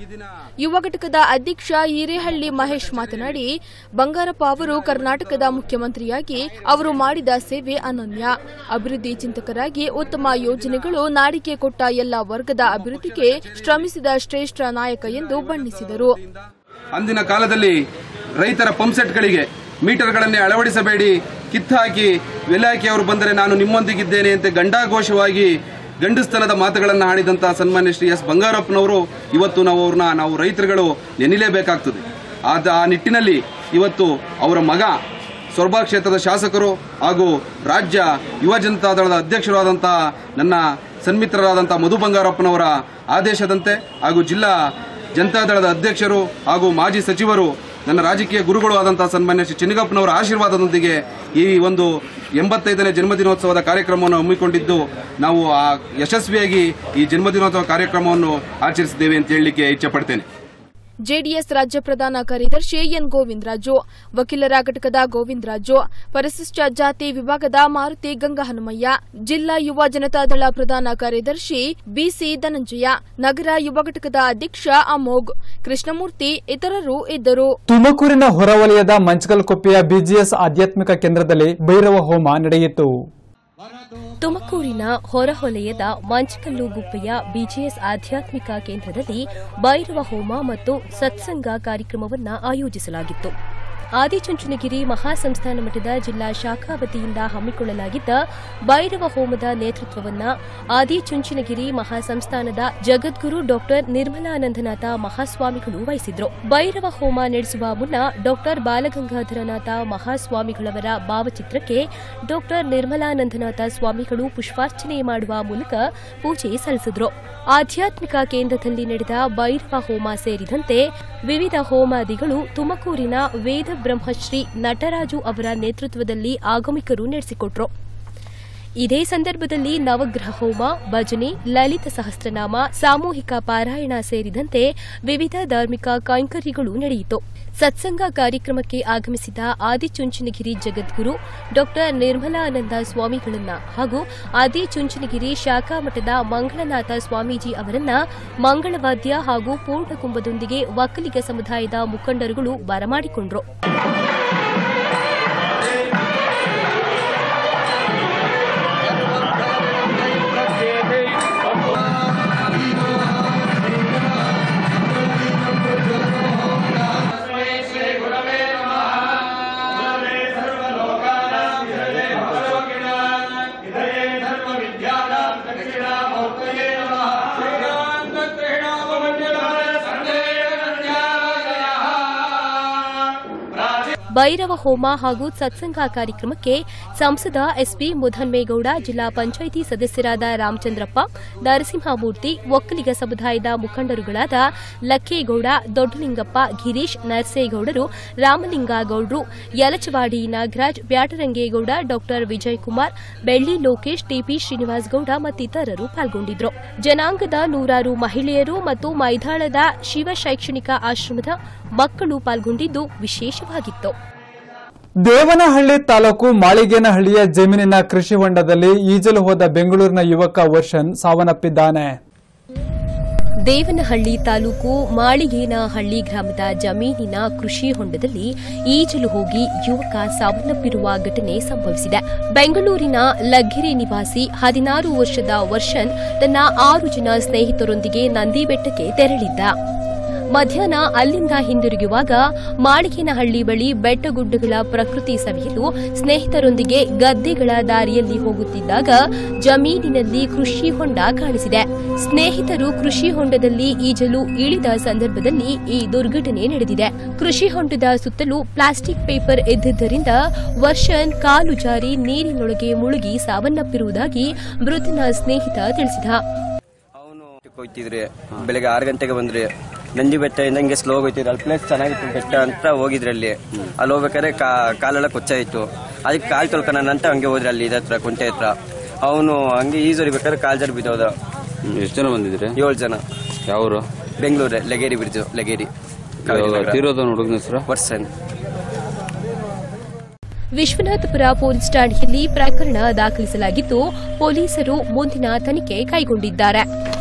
ಯುವ ಘಟಕದ ಅಧ್ಯಕ್ಷ ಹಿರೇಹಳ್ಳಿ ಮಹೇಶ್ ಮಾತನಾಡಿ ಬಂಗಾರಪ್ಪ ಅವರು ಕರ್ನಾಟಕದ ಮುಖ್ಯಮಂತ್ರಿಯಾಗಿ ಅವರು ಮಾಡಿದ ಸೇವೆ ಅನನ್ಯ ಅಭಿವೃದ್ಧಿ ಚಿಂತಕರಾಗಿ ಉತ್ತಮ ಯೋಜನೆಗಳು ನಾಡಿಗೆ ಕೊಟ್ಟ ಎಲ್ಲ ವರ್ಗದ ಅಭಿವೃದ್ಧಿಗೆ ಶ್ರಮಿಸಿದ ಶ್ರೇಷ್ಠ ನಾಯಕ ಎಂದು ಬಣ್ಣಿಸಿದರು ಅಂದಿನ ಕಾಲದಲ್ಲಿ ರೈತರ ಪಂಪ್ಸೆಟ್ಗಳಿಗೆ ಮೀಟರ್ಗಳನ್ನೇ ಅಳವಡಿಸಬೇಡಿ ಕಿತ್ತಾಕಿ ವೆಲಾಕಿ ಅವರು ಬಂದರೆ ನಾನು ನಿಮ್ಮೊಂದಿಗಿದ್ದೇನೆ ಅಂತ ಗಂಡಾಘೋಷವಾಗಿ ಗಂಡಸ್ತನದ ಮಾತುಗಳನ್ನು ಆಡಿದಂತಹ ಸನ್ಮಾನ್ಯ ಶ್ರೀ ಎಸ್ ಬಂಗಾರಪ್ಪನವರು ಇವತ್ತು ನಾವು ಅವ್ರನ್ನ ನಾವು ರೈತರುಗಳು ನೆನಿಲೇಬೇಕಾಗ್ತದೆ ಆದ ಆ ನಿಟ್ಟಿನಲ್ಲಿ ಇವತ್ತು ಅವರ ಮಗ ಸೊರಬಾ ಕ್ಷೇತ್ರದ ಶಾಸಕರು ಹಾಗೂ ರಾಜ್ಯ ಯುವ ಜನತಾದಳದ ಅಧ್ಯಕ್ಷರಾದಂತಹ ನನ್ನ ಸನ್ಮಿತ್ರರಾದಂತಹ ಮಧು ಬಂಗಾರಪ್ಪನವರ ಆದೇಶದಂತೆ ಹಾಗೂ ಜಿಲ್ಲಾ ಜನತಾದಳದ ಅಧ್ಯಕ್ಷರು ಹಾಗೂ ಮಾಜಿ ಸಚಿವರು ನನ್ನ ರಾಜಕೀಯ ಗುರುಗಳು ಆದಂತಹ ಸನ್ಮಾನ್ಯ ಶ್ರೀ ಚೆನ್ನಗಪ್ಪನವರ ಆಶೀರ್ವಾದದೊಂದಿಗೆ ಈ ಒಂದು ಎಂಬತ್ತೈದನೇ ಜನ್ಮದಿನೋತ್ಸವದ ಕಾರ್ಯಕ್ರಮವನ್ನು ಹಮ್ಮಿಕೊಂಡಿದ್ದು ನಾವು ಆ ಯಶಸ್ವಿಯಾಗಿ ಈ ಜನ್ಮದಿನೋತ್ಸವ ಕಾರ್ಯಕ್ರಮವನ್ನು ಆಚರಿಸಿದ್ದೇವೆ ಅಂತ ಹೇಳಲಿಕ್ಕೆ ಇಚ್ಛಪಡ್ತೇನೆ ಜೆಡಿಎಸ್ ರಾಜ್ಯ ಪ್ರಧಾನ ಕಾರ್ಯದರ್ಶಿ ಎನ್ ಗೋವಿಂದರಾಜು ವಕೀಲರ ಘಟಕದ ಗೋವಿಂದರಾಜು ಪರಿಶಿಷ್ಟ ಜಾತಿ ವಿಭಾಗದ ಮಾರುತಿ ಗಂಗಹನುಮಯ್ಯ ಜಿಲ್ಲಾ ಯುವ ಜನತಾದಳ ಪ್ರಧಾನ ಕಾರ್ಯದರ್ಶಿ ಬಿಸಿ ಧನಂಜಯ ನಗರ ಯುವ ಘಟಕದ ಅಧ್ಯಕ್ಷ ಅಮೋಘ್ ಕೃಷ್ಣಮೂರ್ತಿ ಇತರರು ಇದ್ದರು ತುಮಕೂರಿನ ಹೊರವಲಯದ ಮಂಚಗಲ್ಕೊಪ್ಪೆಯ ಬಿಜಿಎಸ್ ಆಧ್ಯಾತ್ಮಿಕ ಕೇಂದ್ರದಲ್ಲಿ ಭೈರವ ಹೋಮ ನಡೆಯಿತು ತುಮಕೂರಿನ ಹೊರವಲಯದ ಮಂಚಕಲ್ಲು ಗುಪ್ಪೆಯ ಬಿಜಿಎಸ್ ಆಧ್ಯಾತ್ಮಿಕ ಕೇಂದ್ರದಲ್ಲಿ ಭೈರವ ಹೋಮ ಮತ್ತು ಸತ್ಸಂಗ ಕಾರ್ಯಕ್ರಮವನ್ನು ಆಯೋಜಿಸಲಾಗಿತ್ತು ಆದಿಚುಂಚನಗಿರಿ ಮಹಾಸಂಸ್ಥಾನ ಮಠದ ಜಿಲ್ಲಾ ಶಾಖಾ ವತಿಯಿಂದ ಹಮ್ಮಿಕೊಳ್ಳಲಾಗಿದ್ದ ಭೈರವ ಹೋಮದ ನೇತೃತ್ವವನ್ನು ಆದಿಚುಂಚನಗಿರಿ ಮಹಾಸಂಸ್ಥಾನದ ಜಗದ್ಗುರು ಡಾಕ್ಟರ್ ನಿರ್ಮಲಾನಂದನಾಥ ಮಹಾಸ್ವಾಮಿಗಳು ವಹಿಸಿದ್ರು ಭೈರವ ಹೋಮ ನಡೆಸುವ ಮುನ್ನ ಡಾಕ್ಟರ್ ಬಾಲಗಂಗಾಧರನಾಥ ಮಹಾಸ್ವಾಮಿಗಳವರ ಭಾವಚಿತ್ರಕ್ಕೆ ಡಾಕ್ಟರ್ ನಿರ್ಮಲಾನಂದನಾಥ ಸ್ವಾಮಿಗಳು ಪುಷ್ಪಾರ್ಚನೆ ಮಾಡುವ ಮೂಲಕ ಪೂಜೆ ಸಲ್ಲಿಸಿದ್ರು ಆಧ್ಯಾತ್ಮಿಕ ಕೇಂದ್ರದಲ್ಲಿ ನಡೆದ ಭೈರವ ಹೋಮ ಸೇರಿದಂತೆ ವಿವಿಧ ಹೋಮಾದಿಗಳು ತುಮಕೂರಿನ ವೇದ ಬ್ರಹ್ಮಶ್ರೀ ನಟರಾಜು ಅವರ ನೇತೃತ್ವದಲ್ಲಿ ಆಗಮಿಕರು ನಡೆಸಿಕೊಟ್ರು ಇದೇ ಸಂದರ್ಭದಲ್ಲಿ ನವಗ್ರಹ ಹೋಮ ಭಜನೆ ಲಲಿತ ಸಹಸ್ರನಾಮ ಸಾಮೂಹಿಕ ಪಾರಾಯಣ ಸೇರಿದಂತೆ ವಿವಿಧ ಧಾರ್ಮಿಕ ಕೈಂಕರ್ಯಗಳು ನಡೆಯಿತು ಸತ್ಸಂಗ ಕಾರ್ಯಕ್ರಮಕ್ಕೆ ಆಗಮಿಸಿದ ಆದಿಚುಂಚನಗಿರಿ ಜಗದ್ಗುರು ಡಾಕ್ಟರ್ ನಿರ್ಮಲಾನಂದ ಸ್ವಾಮಿಗಳನ್ನ ಹಾಗೂ ಆದಿಚುಂಚನಗಿರಿ ಶಾಖಾ ಮಠದ ಮಂಗಳನಾಥ ಸ್ವಾಮೀಜಿ ಅವರನ್ನ ಮಂಗಳವಾದ್ಯ ಹಾಗೂ ಪೂರ್ಣಕುಂಭದೊಂದಿಗೆ ಒಕ್ಕಲಿಗ ಸಮುದಾಯದ ಮುಖಂಡರುಗಳು ಬರಮಾಡಿಕೊಂಡರು ಭೈರವ ಹೋಮ ಹಾಗೂ ಸತ್ಸಂಗ ಕಾರ್ಯಕ್ರಮಕ್ಕೆ ಸಂಸದ ಎಸ್ಪಿ ಮುಧನ್ಮೇಗೌಡ ಜಿಲ್ಲಾ ಪಂಚಾಯಿತಿ ಸದಸ್ಯರಾದ ರಾಮಚಂದ್ರಪ್ಪ ನರಸಿಂಹಮೂರ್ತಿ ಒಕ್ಕಲಿಗ ಸಮುದಾಯದ ಮುಖಂಡರುಗಳಾದ ಲಕ್ಕೇಗೌಡ ದೊಡ್ಡಲಿಂಗಪ್ಪ ಗಿರೀಶ್ ನರಸೇಗೌಡರು ರಾಮಲಿಂಗಗೌಡರು ಯಲಚವಾಡಿ ನಾಗರಾಜ್ ಬ್ಯಾಟರಂಗೇಗೌಡ ಡಾಕ್ಟರ್ ವಿಜಯಕುಮಾರ್ ಬೆಳ್ಳಿ ಲೋಕೇಶ್ ಟಿಪಿ ಶ್ರೀನಿವಾಸ್ ಗೌಡ ಮತ್ತಿತರರು ಪಾಲ್ಗೊಂಡಿದ್ರು ಜನಾಂಗದ ನೂರಾರು ಮಹಿಳೆಯರು ಮತ್ತು ಮೈದಾಳದ ಶಿವ ಶೈಕ್ಷಣಿಕ ಆಶ್ರಮದ ಮಕ್ಕಳು ಪಾಲ್ಗೊಂಡಿದ್ದು ವಿಶೇಷವಾಗಿತ್ತು ದೇವನಹಳ್ಳಿ ತಾಲೂಕು ಮಾಳಿಗೇನಹಳ್ಳಿಯ ಜಮೀನಿನ ಕೃಷಿ ಹೊಂಡದಲ್ಲಿ ಈಜಲು ಹೋದ ಬೆಂಗಳೂರಿನ ಯುವಕ ವರ್ಷನ್ ಸಾವನ್ನಪ್ಪಿದ್ದಾನೆ ದೇವನಹಳ್ಳಿ ತಾಲೂಕು ಮಾಳಿಗೇನಹಳ್ಳಿ ಗ್ರಾಮದ ಜಮೀನಿನ ಕೃಷಿ ಹೊಂಡದಲ್ಲಿ ಈಜಲು ಹೋಗಿ ಯುವಕ ಸಾವನ್ನಪ್ಪಿರುವ ಘಟನೆ ಸಂಭವಿಸಿದೆ ಬೆಂಗಳೂರಿನ ಲಗ್ಗೆರೆ ನಿವಾಸಿ ಹದಿನಾರು ವರ್ಷದ ವರ್ಷನ್ ತನ್ನ ಆರು ಜನ ಸ್ನೇಹಿತರೊಂದಿಗೆ ನಂದಿಬೆಟ್ಟಕ್ಕೆ ತೆರಳಿದ್ದ ಮಧ್ಯಾಹ್ನ ಅಲ್ಲಿಂದ ಹಿಂದಿರುಗುವಾಗ ಮಾಳಿಗೇನಹಳ್ಳಿ ಬಳಿ ಬೆಟ್ಟಗುಡ್ಡಗಳ ಪ್ರಕೃತಿ ಸವಿಯಲು ಸ್ನೇಹಿತರೊಂದಿಗೆ ಗದ್ದೆಗಳ ದಾರಿಯಲ್ಲಿ ಹೋಗುತ್ತಿದ್ದಾಗ ಜಮೀನಿನಲ್ಲಿ ಕೃಷಿ ಹೊಂಡ ಕಾಣಿಸಿದೆ ಸ್ನೇಹಿತರು ಕೃಷಿ ಹೊಂಡದಲ್ಲಿ ಈಜಲು ಇಳಿದ ಸಂದರ್ಭದಲ್ಲಿ ಈ ದುರ್ಘಟನೆ ನಡೆದಿದೆ ಕೃಷಿ ಹೊಂಡದ ಸುತ್ತಲೂ ಪ್ಲಾಸ್ಟಿಕ್ ಪೇಪರ್ ಇದ್ದಿದ್ದರಿಂದ ವರ್ಷನ್ ಕಾಲು ಜಾರಿ ನೀರಿನೊಳಗೆ ಮುಳುಗಿ ಸಾವನ್ನಪ್ಪಿರುವುದಾಗಿ ಮೃತನ ಸ್ನೇಹಿತ ತಿಳಿಸಿದ ಅವನು ಹೋಗ್ತಿದ್ರಿ ಬೆಳಗ್ಗೆ ಆರು ಗಂಟೆಗೆ ಬಂದ್ರಿ ನಂದಿ ಬೆಟ್ಟದಿಂದ ಹಿಂಗೆ ಸ್ಲೋ ಹೋಗ್ತಿದ್ರು ಅಲ್ಲಿ ಪ್ಲೇಸ್ ಚೆನ್ನಾಗಿತ್ತು ಬೆಟ್ಟ ಅಂತ ಹೋಗಿದ್ರಿ ಅಲ್ಲಿ ಅಲ್ಲಿ ಹೋಗ್ಬೇಕಾದ್ರೆ ಕಾ- ಕಾಲೆಲ್ಲ ಕೊಚ್ಚಾಯಿತು ಅದಕ್ಕೆ ಕಾಲು ತೊಳ್ಕೊಣ ಅಂತ ಹಂಗೆ ಹೋದ್ರಿ ಅಲ್ಲಿ ಇದತ್ರ ಕುಂಟೆ ಹತ್ರ ಅವನು ಹಂಗೆ ಈಜೊರಿಬೇಕಾದ್ರೆ ಕಾಲ್ ಜಾರಿ ಬಿದ್ದೋದ ಎಷ್ಟು ಜನ ಬಂದಿದ್ರಿ ಏಳು ಜನ ಯಾವರು ಬೆಂಗಳೂರು ಲೆಗೇರಿ ಬ್ರಿಡ್ಜ್ ಲೆಗೇರಿ ತೀರೋದ ಹುಡುಗನ ಹೆಸರು ವರ್ಸನ್ ವಿಶ್ವನಾಥಪುರ ಪೊಲೀಸ್ ಠಾಣೆಯಲ್ಲಿ ಪ್ರಕರಣ ದಾಖಲಿಸಲಾಗಿದ್ದು ಪೊಲೀಸರು ಮುಂದಿನ ತನಿಖೆ ಕೈಗೊಂಡಿದ್ದಾರೆ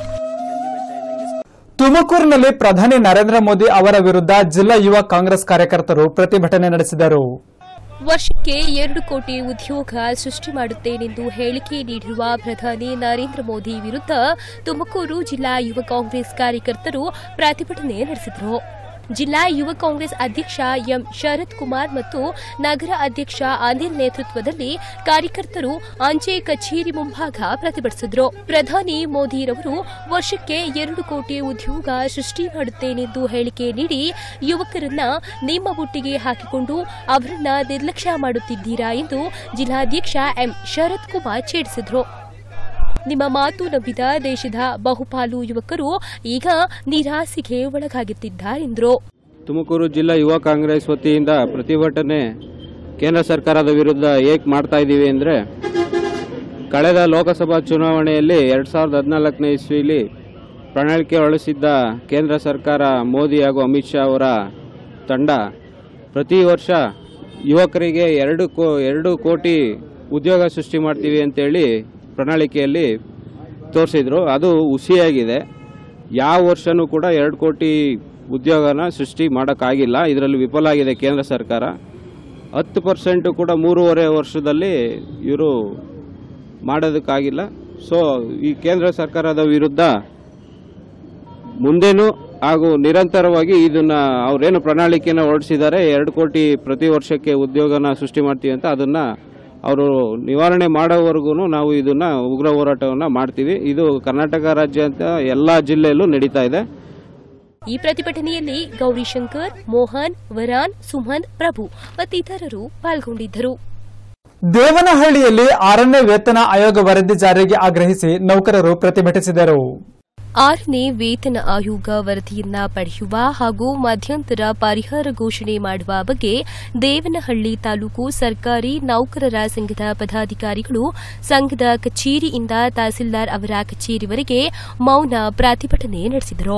ತುಮಕೂರಿನಲ್ಲಿ ಪ್ರಧಾನಿ ನರೇಂದ್ರ ಮೋದಿ ಅವರ ವಿರುದ್ಧ ಜಿಲ್ಲಾ ಯುವ ಕಾಂಗ್ರೆಸ್ ಕಾರ್ಯಕರ್ತರು ಪ್ರತಿಭಟನೆ ನಡೆಸಿದರು ವರ್ಷಕ್ಕೆ ಎರಡು ಕೋಟಿ ಉದ್ಯೋಗ ಸೃಷ್ಟಿ ಮಾಡುತ್ತೇನೆಂದು ಹೇಳಿಕೆ ನೀಡಿರುವ ಪ್ರಧಾನಿ ನರೇಂದ್ರ ಮೋದಿ ವಿರುದ್ಧ ತುಮಕೂರು ಜಿಲ್ಲಾ ಯುವ ಕಾಂಗ್ರೆಸ್ ಕಾರ್ಯಕರ್ತರು ಪ್ರತಿಭಟನೆ ನಡೆಸಿದರು ಜಿಲ್ಲಾ ಯುವ ಕಾಂಗ್ರೆಸ್ ಅಧ್ಯಕ್ಷ ಎಂ ಶರತ್ ಕುಮಾರ್ ಮತ್ತು ನಗರ ಅಧ್ಯಕ್ಷ ಅನಿಲ್ ನೇತೃತ್ವದಲ್ಲಿ ಕಾರ್ಯಕರ್ತರು ಅಂಚೆ ಕಚೇರಿ ಮುಂಭಾಗ ಪ್ರತಿಭಟಿಸಿದ್ರು ಪ್ರಧಾನಿ ಮೋದಿರವರು ವರ್ಷಕ್ಕೆ ಎರಡು ಕೋಟಿ ಉದ್ಯೋಗ ಸೃಷ್ಟಿ ಮಾಡುತ್ತೇನೆಂದು ಹೇಳಿಕೆ ನೀಡಿ ಯುವಕರನ್ನ ನಿಮ್ಮ ಬುಟ್ಟಿಗೆ ಹಾಕಿಕೊಂಡು ಅವರನ್ನ ನಿರ್ಲಕ್ಷ್ಯ ಮಾಡುತ್ತಿದ್ದೀರಾ ಎಂದು ಜಿಲ್ಲಾಧ್ಯಕ್ಷ ಎಂ ಶರತ್ ಕುಮಾರ್ ಛೇಡಿಸಿದ್ರು ನಿಮ್ಮ ಮಾತು ನಂಬಿದ ದೇಶದ ಬಹುಪಾಲು ಯುವಕರು ಈಗ ನಿರಾಸೆಗೆ ಒಳಗಾಗುತ್ತಿದ್ದಾರೆಂದರು ತುಮಕೂರು ಜಿಲ್ಲಾ ಯುವ ಕಾಂಗ್ರೆಸ್ ವತಿಯಿಂದ ಪ್ರತಿಭಟನೆ ಕೇಂದ್ರ ಸರ್ಕಾರದ ವಿರುದ್ಧ ಏಕ್ ಮಾಡ್ತಾ ಇದ್ದೀವಿ ಅಂದರೆ ಕಳೆದ ಲೋಕಸಭಾ ಚುನಾವಣೆಯಲ್ಲಿ ಎರಡು ಸಾವಿರದ ಹದಿನಾಲ್ಕನೇ ಇಸ್ವಿಲಿ ಪ್ರಣಾಳಿಕೆ ಹೊರಡಿಸಿದ್ದ ಕೇಂದ್ರ ಸರ್ಕಾರ ಮೋದಿ ಹಾಗೂ ಅಮಿತ್ ಶಾ ಅವರ ತಂಡ ಪ್ರತಿ ವರ್ಷ ಯುವಕರಿಗೆ ಎರಡು ಕೋ ಎರಡು ಕೋಟಿ ಉದ್ಯೋಗ ಸೃಷ್ಟಿ ಮಾಡ್ತೀವಿ ಅಂತೇಳಿ ಪ್ರಣಾಳಿಕೆಯಲ್ಲಿ ತೋರಿಸಿದ್ರು ಅದು ಹುಸಿಯಾಗಿದೆ ಯಾವ ವರ್ಷನೂ ಕೂಡ ಎರಡು ಕೋಟಿ ಉದ್ಯೋಗನ ಸೃಷ್ಟಿ ಮಾಡೋಕ್ಕಾಗಿಲ್ಲ ಇದರಲ್ಲಿ ವಿಫಲ ಆಗಿದೆ ಕೇಂದ್ರ ಸರ್ಕಾರ ಹತ್ತು ಪರ್ಸೆಂಟು ಕೂಡ ಮೂರುವರೆ ವರ್ಷದಲ್ಲಿ ಇವರು ಮಾಡೋದಕ್ಕಾಗಿಲ್ಲ ಸೊ ಈ ಕೇಂದ್ರ ಸರ್ಕಾರದ ವಿರುದ್ಧ ಮುಂದೇನು ಹಾಗೂ ನಿರಂತರವಾಗಿ ಇದನ್ನ ಅವರೇನು ಪ್ರಣಾಳಿಕೆಯನ್ನು ಹೊರಡಿಸಿದ್ದಾರೆ ಎರಡು ಕೋಟಿ ಪ್ರತಿ ವರ್ಷಕ್ಕೆ ಉದ್ಯೋಗನ ಸೃಷ್ಟಿ ಮಾಡ್ತೀವಿ ಅಂತ ಅದನ್ನ ಅವರು ನಿವಾರಣೆ ಮಾಡೋವರೆಗೂ ನಾವು ಇದನ್ನ ಉಗ್ರ ಹೋರಾಟವನ್ನು ಮಾಡ್ತೀವಿ ಇದು ಕರ್ನಾಟಕ ರಾಜ್ಯ ಅಂತ ಎಲ್ಲ ಜಿಲ್ಲೆಯಲ್ಲೂ ನಡೀತಾ ಇದೆ ಈ ಪ್ರತಿಭಟನೆಯಲ್ಲಿ ಗೌರಿಶಂಕರ್ ಮೋಹನ್ ವರಾನ್ ಸುಮನ್ ಪ್ರಭು ಮತ್ತಿತರರು ಪಾಲ್ಗೊಂಡಿದ್ದರು ದೇವನಹಳ್ಳಿಯಲ್ಲಿ ಆರನೇ ವೇತನ ಆಯೋಗ ವರದಿ ಜಾರಿಗೆ ಆಗ್ರಹಿಸಿ ನೌಕರರು ಪ್ರತಿಭಟಿಸಿದರು ಆರನೇ ವೇತನ ಆಯೋಗ ವರದಿಯನ್ನ ಪಡೆಯುವ ಹಾಗೂ ಮಧ್ಯಂತರ ಪರಿಹಾರ ಘೋಷಣೆ ಮಾಡುವ ಬಗ್ಗೆ ದೇವನಹಳ್ಳಿ ತಾಲೂಕು ಸರ್ಕಾರಿ ನೌಕರರ ಸಂಘದ ಪದಾಧಿಕಾರಿಗಳು ಸಂಘದ ಕಚೇರಿಯಿಂದ ತಹಸೀಲ್ದಾರ್ ಅವರ ಕಚೇರಿವರೆಗೆ ಮೌನ ಪ್ರತಿಭಟನೆ ನಡೆಸಿದರು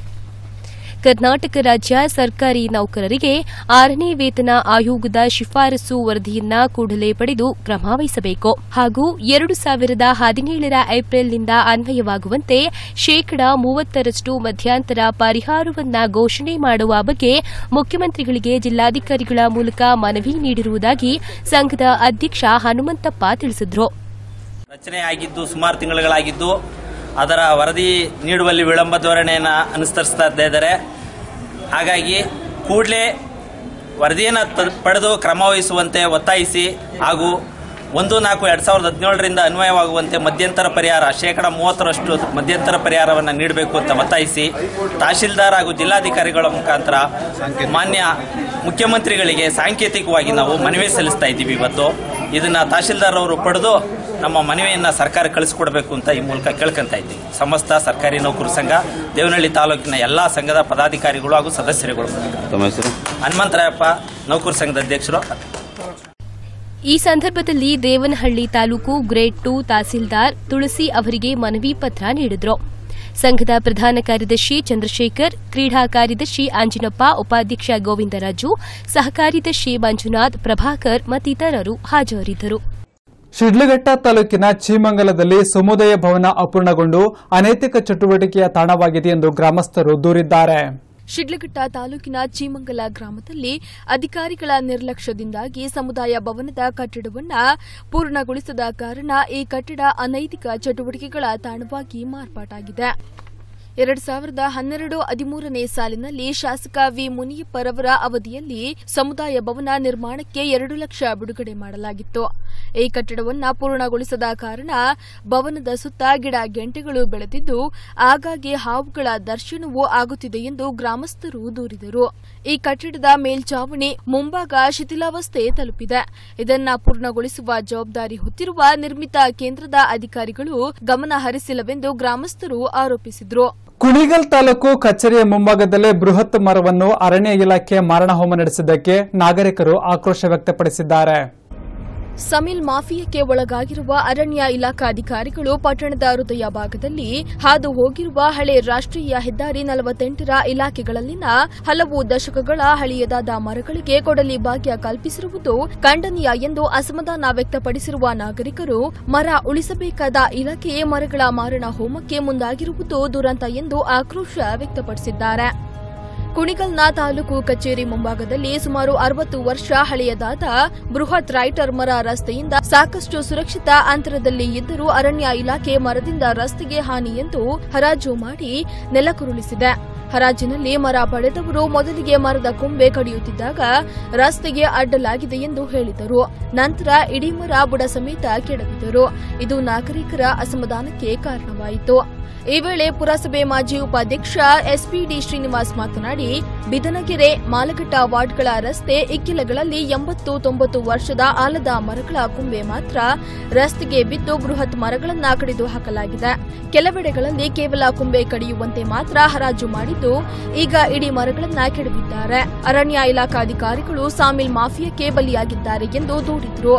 ಕರ್ನಾಟಕ ರಾಜ್ಯ ಸರ್ಕಾರಿ ನೌಕರರಿಗೆ ಆರನೇ ವೇತನ ಆಯೋಗದ ಶಿಫಾರಸು ವರದಿಯನ್ನ ಕೂಡಲೇ ಪಡೆದು ಕ್ರಮ ವಹಿಸಬೇಕು ಹಾಗೂ ಎರಡು ಸಾವಿರದ ಹದಿನೇಳರ ಏಪ್ರಿಲ್ನಿಂದ ಅನ್ವಯವಾಗುವಂತೆ ಶೇಕಡಾ ಮೂವತ್ತರಷ್ಟು ಮಧ್ಯಂತರ ಪರಿಹಾರವನ್ನ ಘೋಷಣೆ ಮಾಡುವ ಬಗ್ಗೆ ಮುಖ್ಯಮಂತ್ರಿಗಳಿಗೆ ಜಿಲ್ಲಾಧಿಕಾರಿಗಳ ಮೂಲಕ ಮನವಿ ನೀಡಿರುವುದಾಗಿ ಸಂಘದ ಅಧ್ಯಕ್ಷ ಹನುಮಂತಪ್ಪ ತಿಳಿಸಿದರು ರಚನೆ ಆಗಿದ್ದು ಸುಮಾರು ತಿಂಗಳುಗಳಾಗಿದ್ದು ಅದರ ವರದಿ ನೀಡುವಲ್ಲಿ ವಿಳಂಬ ಧೋರಣೆಯನ್ನು ಅನುಸರಿಸ್ತಾ ಇದ್ದಾರೆ ಹಾಗಾಗಿ ಕೂಡಲೇ ವರದಿಯನ್ನು ತ- ಪಡೆದು ಕ್ರಮ ವಹಿಸುವಂತೆ ಒತ್ತಾಯಿಸಿ ಹಾಗೂ ಒಂದು ನಾಲ್ಕು ಎರಡು ಸಾವಿರದ ಹದಿನೇಳರಿಂದ ಅನ್ವಯವಾಗುವಂತೆ ಮಧ್ಯಂತರ ಪರಿಹಾರ ಶೇಕಡ ಮೂವತ್ತರಷ್ಟು ಮಧ್ಯಂತರ ಪರಿಹಾರವನ್ನು ನೀಡಬೇಕು ಅಂತ ಒತ್ತಾಯಿಸಿ ತಹಶೀಲ್ದಾರ್ ಹಾಗೂ ಜಿಲ್ಲಾಧಿಕಾರಿಗಳ ಮುಖಾಂತರ ಮಾನ್ಯ ಮುಖ್ಯಮಂತ್ರಿಗಳಿಗೆ ಸಾಂಕೇತಿಕವಾಗಿ ನಾವು ಮನವಿ ಸಲ್ಲಿಸ್ತಾ ಇದ್ದೀವಿ ಇವತ್ತು ಇದನ್ನ ತಹಶೀಲ್ದಾರ್ ಅವರು ಪಡೆದು ನಮ್ಮ ಮನವಿಯನ್ನ ಸರ್ಕಾರ ಕಳಿಸ್ಕೊಡ್ಬೇಕು ಅಂತ ಈ ಮೂಲಕ ಕೇಳ್ಕೊಂತ ಇದ್ದೀವಿ ಸಮಸ್ತ ಸರ್ಕಾರಿ ನೌಕರ ಸಂಘ ದೇವನಹಳ್ಳಿ ತಾಲೂಕಿನ ಎಲ್ಲಾ ಸಂಘದ ಪದಾಧಿಕಾರಿಗಳು ಹಾಗೂ ಸದಸ್ಯರುಗಳು ತಮ್ಮ ಹೆಸರು ಹನುಮಂತರಾಯಪ್ಪ ನೌಕರ ಸಂಘದ ಅಧ್ಯಕ್ಷರು ಈ ಸಂದರ್ಭದಲ್ಲಿ ದೇವನಹಳ್ಳಿ ತಾಲೂಕು ಗ್ರೇಡ್ ಟು ತಹಸೀಲ್ದಾರ್ ತುಳಸಿ ಅವರಿಗೆ ಮನವಿ ಪತ್ರ ನೀಡಿದ್ರು ಸಂಘದ ಪ್ರಧಾನ ಕಾರ್ಯದರ್ಶಿ ಚಂದ್ರಶೇಖರ್ ಕ್ರೀಡಾ ಕಾರ್ಯದರ್ಶಿ ಅಂಜಿನಪ್ಪ ಉಪಾಧ್ಯಕ್ಷ ಗೋವಿಂದರಾಜು ಸಹಕಾರ್ಯದರ್ಶಿ ಮಂಜುನಾಥ್ ಪ್ರಭಾಕರ್ ಮತ್ತಿತರರು ಹಾಜರಿದ್ದರು ಶಿಡ್ಲಘಟ್ಟ ತಾಲೂಕಿನ ಚೀಮಂಗಲದಲ್ಲಿ ಸಮುದಾಯ ಭವನ ಅಪೂರ್ಣಗೊಂಡು ಅನೈತಿಕ ಚಟುವಟಿಕೆಯ ತಾಣವಾಗಿದೆ ಎಂದು ಗ್ರಾಮಸ್ಥರು ದೂರಿದ್ದಾರೆ ಶಿಡ್ಲಘಟ್ಟ ತಾಲೂಕಿನ ಚೀಮಂಗಲ ಗ್ರಾಮದಲ್ಲಿ ಅಧಿಕಾರಿಗಳ ನಿರ್ಲಕ್ಷ್ಯದಿಂದಾಗಿ ಸಮುದಾಯ ಭವನದ ಕಟ್ಟಡವನ್ನ ಪೂರ್ಣಗೊಳಿಸದ ಕಾರಣ ಈ ಕಟ್ಟಡ ಅನೈತಿಕ ಚಟುವಟಿಕೆಗಳ ತಾಣವಾಗಿ ಮಾರ್ಪಾಟಾಗಿದೆ ಎರಡ್ ಸಾವಿರದ ಹನ್ನೆರಡು ಹದಿಮೂರನೇ ಸಾಲಿನಲ್ಲಿ ಶಾಸಕ ವಿ ಮುನಿಯಪ್ಪರವರ ಅವಧಿಯಲ್ಲಿ ಸಮುದಾಯ ಭವನ ನಿರ್ಮಾಣಕ್ಕೆ ಎರಡು ಲಕ್ಷ ಬಿಡುಗಡೆ ಮಾಡಲಾಗಿತ್ತು ಈ ಕಟ್ಟಡವನ್ನ ಪೂರ್ಣಗೊಳಿಸದ ಕಾರಣ ಭವನದ ಸುತ್ತ ಗಿಡ ಗೆಂಟೆಗಳು ಬೆಳೆದಿದ್ದು ಆಗಾಗ್ಗೆ ಹಾವುಗಳ ದರ್ಶನವೂ ಆಗುತ್ತಿದೆ ಎಂದು ಗ್ರಾಮಸ್ಥರು ದೂರಿದರು ಈ ಕಟ್ಟಡದ ಮೇಲ್ಚಾವಣಿ ಮುಂಭಾಗ ಶಿಥಿಲಾವಸ್ಥೆ ತಲುಪಿದೆ ಇದನ್ನ ಪೂರ್ಣಗೊಳಿಸುವ ಜವಾಬ್ದಾರಿ ಹೊತ್ತಿರುವ ನಿರ್ಮಿತ ಕೇಂದ್ರದ ಅಧಿಕಾರಿಗಳು ಗಮನ ಹರಿಸಿಲ್ಲವೆಂದು ಗ್ರಾಮಸ್ಥರು ಆರೋಪಿಸಿದರು ಕುಣಿಗಲ್ ತಾಲೂಕು ಕಚೇರಿಯ ಮುಂಭಾಗದಲ್ಲೇ ಬೃಹತ್ ಮರವನ್ನು ಅರಣ್ಯ ಇಲಾಖೆ ಮಾರಣಹೋಮ ನಡೆಸಿದ್ದಕ್ಕೆ ನಾಗರಿಕರು ಆಕ್ರೋಶ ವ್ಯಕ್ತಪಡಿಸಿದ್ದಾರೆ ಸಮಿಲ್ ಮಾಫಿಯಾಕ್ಕೆ ಒಳಗಾಗಿರುವ ಅರಣ್ಯ ಇಲಾಖಾ ಅಧಿಕಾರಿಗಳು ಪಟ್ಟಣದ ಹೃದಯ ಭಾಗದಲ್ಲಿ ಹಾದು ಹೋಗಿರುವ ಹಳೆ ರಾಷ್ಟ್ರೀಯ ಹೆದ್ದಾರಿ ನಲವತ್ತೆಂಟರ ಇಲಾಖೆಗಳಲ್ಲಿನ ಹಲವು ದಶಕಗಳ ಹಳೆಯದಾದ ಮರಗಳಿಗೆ ಕೊಡಲಿ ಭಾಗ್ಯ ಕಲ್ಪಿಸಿರುವುದು ಖಂಡನೀಯ ಎಂದು ಅಸಮಾಧಾನ ವ್ಯಕ್ತಪಡಿಸಿರುವ ನಾಗರಿಕರು ಮರ ಉಳಿಸಬೇಕಾದ ಇಲಾಖೆ ಮರಗಳ ಮಾರಣ ಹೋಮಕ್ಕೆ ಮುಂದಾಗಿರುವುದು ದುರಂತ ಎಂದು ಆಕ್ರೋಶ ವ್ಯಕ್ತಪಡಿಸಿದ್ದಾರೆ ಕುಣಿಗಲ್ನ ತಾಲೂಕು ಕಚೇರಿ ಮುಂಭಾಗದಲ್ಲಿ ಸುಮಾರು ಅರವತ್ತು ವರ್ಷ ಹಳೆಯದಾದ ಬೃಹತ್ ರೈಟರ್ ಮರ ರಸ್ತೆಯಿಂದ ಸಾಕಷ್ಟು ಸುರಕ್ಷಿತ ಅಂತರದಲ್ಲಿ ಇದ್ದರೂ ಅರಣ್ಯ ಇಲಾಖೆ ಮರದಿಂದ ರಸ್ತೆಗೆ ಹಾನಿ ಎಂದು ಹರಾಜು ಮಾಡಿ ನೆಲಕುರುಳಿಸಿದೆ ಹರಾಜಿನಲ್ಲಿ ಮರ ಪಡೆದವರು ಮೊದಲಿಗೆ ಮರದ ಕೊಂಬೆ ಕಡಿಯುತ್ತಿದ್ದಾಗ ರಸ್ತೆಗೆ ಅಡ್ಡಲಾಗಿದೆ ಎಂದು ಹೇಳಿದರು ನಂತರ ಇಡೀ ಮರ ಬುಡ ಸಮೇತ ಕೆಡವಿದರು ಇದು ನಾಗರಿಕರ ಅಸಮಾಧಾನಕ್ಕೆ ಕಾರಣವಾಯಿತು ಈ ವೇಳೆ ಪುರಸಭೆ ಮಾಜಿ ಉಪಾಧ್ಯಕ್ಷ ಎಸ್ಪಿಡಿ ಶ್ರೀನಿವಾಸ್ ಮಾತನಾಡಿ ಬಿದನಗೆರೆ ಮಾಲಘಟ್ಟ ವಾರ್ಡ್ಗಳ ರಸ್ತೆ ಇಕ್ಕಿಲಗಳಲ್ಲಿ ಎಂಬತ್ತು ತೊಂಬತ್ತು ವರ್ಷದ ಆಲದ ಮರಗಳ ಕೊಂಬೆ ಮಾತ್ರ ರಸ್ತೆಗೆ ಬಿದ್ದು ಬೃಹತ್ ಮರಗಳನ್ನ ಕಡಿದು ಹಾಕಲಾಗಿದೆ ಕೆಲವೆಡೆಗಳಲ್ಲಿ ಕೇವಲ ಕೊಂಬೆ ಕಡಿಯುವಂತೆ ಮಾತ್ರ ಹರಾಜು ಮಾಡಿದ್ದು ಈಗ ಇಡೀ ಮರಗಳನ್ನ ಕೆಡವಿದ್ದಾರೆ ಅರಣ್ಯ ಇಲಾಖಾಧಿಕಾರಿಗಳು ಸಾಮಿಲ್ ಮಾಫಿಯಾಕ್ಕೆ ಬಲಿಯಾಗಿದ್ದಾರೆ ಎಂದು ದೂರಿದರು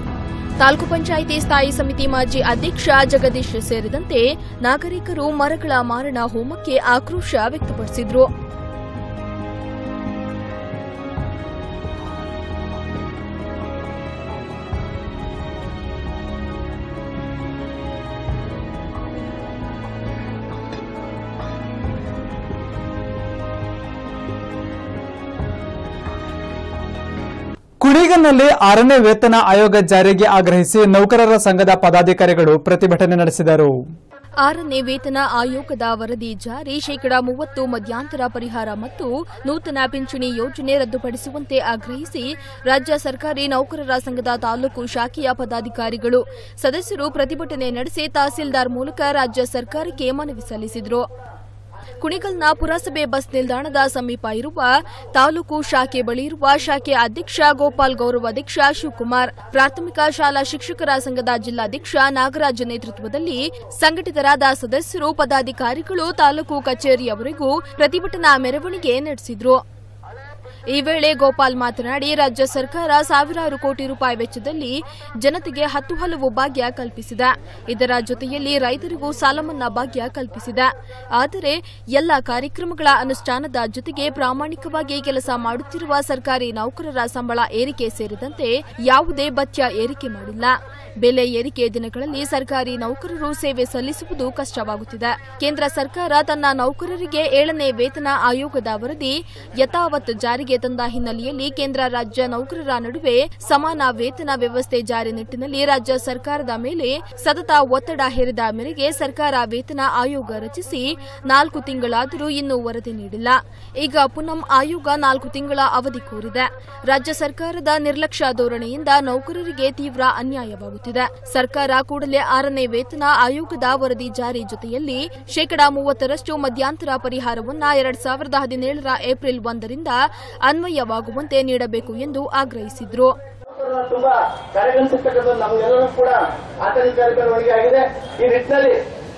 ತಾಲೂಕು ಪಂಚಾಯಿತಿ ಸ್ಥಾಯಿ ಸಮಿತಿ ಮಾಜಿ ಅಧ್ಯಕ್ಷ ಜಗದೀಶ್ ಸೇರಿದಂತೆ ನಾಗರಿಕರು ಮರಗಳ ಮಾರಣ ಹೋಮಕ್ಕೆ ಆಕ್ರೋಶ ವ್ಯಕ್ತಪಡಿಸಿದರು ಕುಣಿಗಲ್ ಕುಣಿಗಲ್ನಲ್ಲಿ ಆರನೇ ವೇತನ ಆಯೋಗ ಜಾರಿಗೆ ಆಗ್ರಹಿಸಿ ನೌಕರರ ಸಂಘದ ಪದಾಧಿಕಾರಿಗಳು ಪ್ರತಿಭಟನೆ ನಡೆಸಿದರು ಆರನೇ ವೇತನ ಆಯೋಗದ ವರದಿ ಜಾರಿ ಶೇಕಡಾ ಮೂವತ್ತು ಮಧ್ಯಂತರ ಪರಿಹಾರ ಮತ್ತು ನೂತನ ಪಿಂಚಣಿ ಯೋಜನೆ ರದ್ದುಪಡಿಸುವಂತೆ ಆಗ್ರಹಿಸಿ ರಾಜ್ಯ ಸರ್ಕಾರಿ ನೌಕರರ ಸಂಘದ ತಾಲೂಕು ಶಾಖೆಯ ಪದಾಧಿಕಾರಿಗಳು ಸದಸ್ಯರು ಪ್ರತಿಭಟನೆ ನಡೆಸಿ ತಹಸೀಲ್ದಾರ್ ಮೂಲಕ ರಾಜ್ಯ ಸರ್ಕಾರಕ್ಕೆ ಮನವಿ ಸಲ್ಲಿಸಿದರು ಕುಣಿಗಲ್ನ ಪುರಸಭೆ ಬಸ್ ನಿಲ್ದಾಣದ ಸಮೀಪ ಇರುವ ತಾಲೂಕು ಶಾಖೆ ಬಳಿ ಇರುವ ಶಾಖೆ ಅಧ್ಯಕ್ಷ ಗೋಪಾಲ್ ಗೌರವಾಧ್ಯಕ್ಷ ಶಿವಕುಮಾರ್ ಪ್ರಾಥಮಿಕ ಶಾಲಾ ಶಿಕ್ಷಕರ ಸಂಘದ ಜಿಲ್ಲಾಧ್ಯಕ್ಷ ನಾಗರಾಜ್ ನೇತೃತ್ವದಲ್ಲಿ ಸಂಘಟಿತರಾದ ಸದಸ್ಯರು ಪದಾಧಿಕಾರಿಗಳು ತಾಲೂಕು ಕಚೇರಿಯವರೆಗೂ ಪ್ರತಿಭಟನಾ ಮೆರವಣಿಗೆ ನಡೆಸಿದ್ರು ಈ ವೇಳೆ ಗೋಪಾಲ್ ಮಾತನಾಡಿ ರಾಜ್ಯ ಸರ್ಕಾರ ಸಾವಿರಾರು ಕೋಟಿ ರೂಪಾಯಿ ವೆಚ್ಚದಲ್ಲಿ ಜನತೆಗೆ ಹತ್ತು ಹಲವು ಭಾಗ್ಯ ಕಲ್ಪಿಸಿದೆ ಇದರ ಜೊತೆಯಲ್ಲಿ ರೈತರಿಗೂ ಸಾಲಮನ್ನಾ ಭಾಗ್ಯ ಕಲ್ಪಿಸಿದೆ ಆದರೆ ಎಲ್ಲ ಕಾರ್ಯಕ್ರಮಗಳ ಅನುಷ್ಠಾನದ ಜೊತೆಗೆ ಪ್ರಾಮಾಣಿಕವಾಗಿ ಕೆಲಸ ಮಾಡುತ್ತಿರುವ ಸರ್ಕಾರಿ ನೌಕರರ ಸಂಬಳ ಏರಿಕೆ ಸೇರಿದಂತೆ ಯಾವುದೇ ಭತ್ಯ ಏರಿಕೆ ಮಾಡಿಲ್ಲ ಬೆಲೆ ಏರಿಕೆ ದಿನಗಳಲ್ಲಿ ಸರ್ಕಾರಿ ನೌಕರರು ಸೇವೆ ಸಲ್ಲಿಸುವುದು ಕಷ್ಟವಾಗುತ್ತಿದೆ ಕೇಂದ್ರ ಸರ್ಕಾರ ತನ್ನ ನೌಕರರಿಗೆ ಏಳನೇ ವೇತನ ಆಯೋಗದ ವರದಿ ಯಥಾವತ್ ಜಾರಿಗೆ ತಂದ ಹಿನ್ನೆಲೆಯಲ್ಲಿ ಕೇಂದ್ರ ರಾಜ್ಯ ನೌಕರರ ನಡುವೆ ಸಮಾನ ವೇತನ ವ್ಯವಸ್ಥೆ ಜಾರಿ ನಿಟ್ಟಿನಲ್ಲಿ ರಾಜ್ಯ ಸರ್ಕಾರದ ಮೇಲೆ ಸತತ ಒತ್ತಡ ಹೇರಿದ ಮೇರೆಗೆ ಸರ್ಕಾರ ವೇತನ ಆಯೋಗ ರಚಿಸಿ ನಾಲ್ಕು ತಿಂಗಳಾದರೂ ಇನ್ನೂ ವರದಿ ನೀಡಿಲ್ಲ ಈಗ ಪುನಂ ಆಯೋಗ ನಾಲ್ಕು ತಿಂಗಳ ಅವಧಿ ಕೋರಿದೆ ರಾಜ್ಯ ಸರ್ಕಾರದ ನಿರ್ಲಕ್ಷ್ಯ ಧೋರಣೆಯಿಂದ ನೌಕರರಿಗೆ ತೀವ್ರ ಅನ್ಯಾಯವಾಗುತ್ತಿದೆ ಸರ್ಕಾರ ಕೂಡಲೇ ಆರನೇ ವೇತನ ಆಯೋಗದ ವರದಿ ಜಾರಿ ಜೊತೆಯಲ್ಲಿ ಶೇಕಡಾ ಮೂವತ್ತರಷ್ಟು ಮಧ್ಯಂತರ ಪರಿಹಾರವನ್ನ ಎರಡ್ ಸಾವಿರದ ಹದಿನೇಳರ ಏಪ್ರಿಲ್ ಒಂದರಿಂದ ಅನ್ವಯವಾಗುವಂತೆ ನೀಡಬೇಕು ಎಂದು ಆಗ್ರಹಿಸಿದ್ರು ತುಂಬಾ ಕಡೆಗಣಿಸಿರ್ತಕ್ಕಂಥ ನಮಗೆಲ್ಲರೂ ಕೂಡ ಆತಂಕಕಾರಿ ಬೆಳವಣಿಗೆ ಆಗಿದೆ ಈ ನಿಟ್ಟಿನಲ್ಲಿ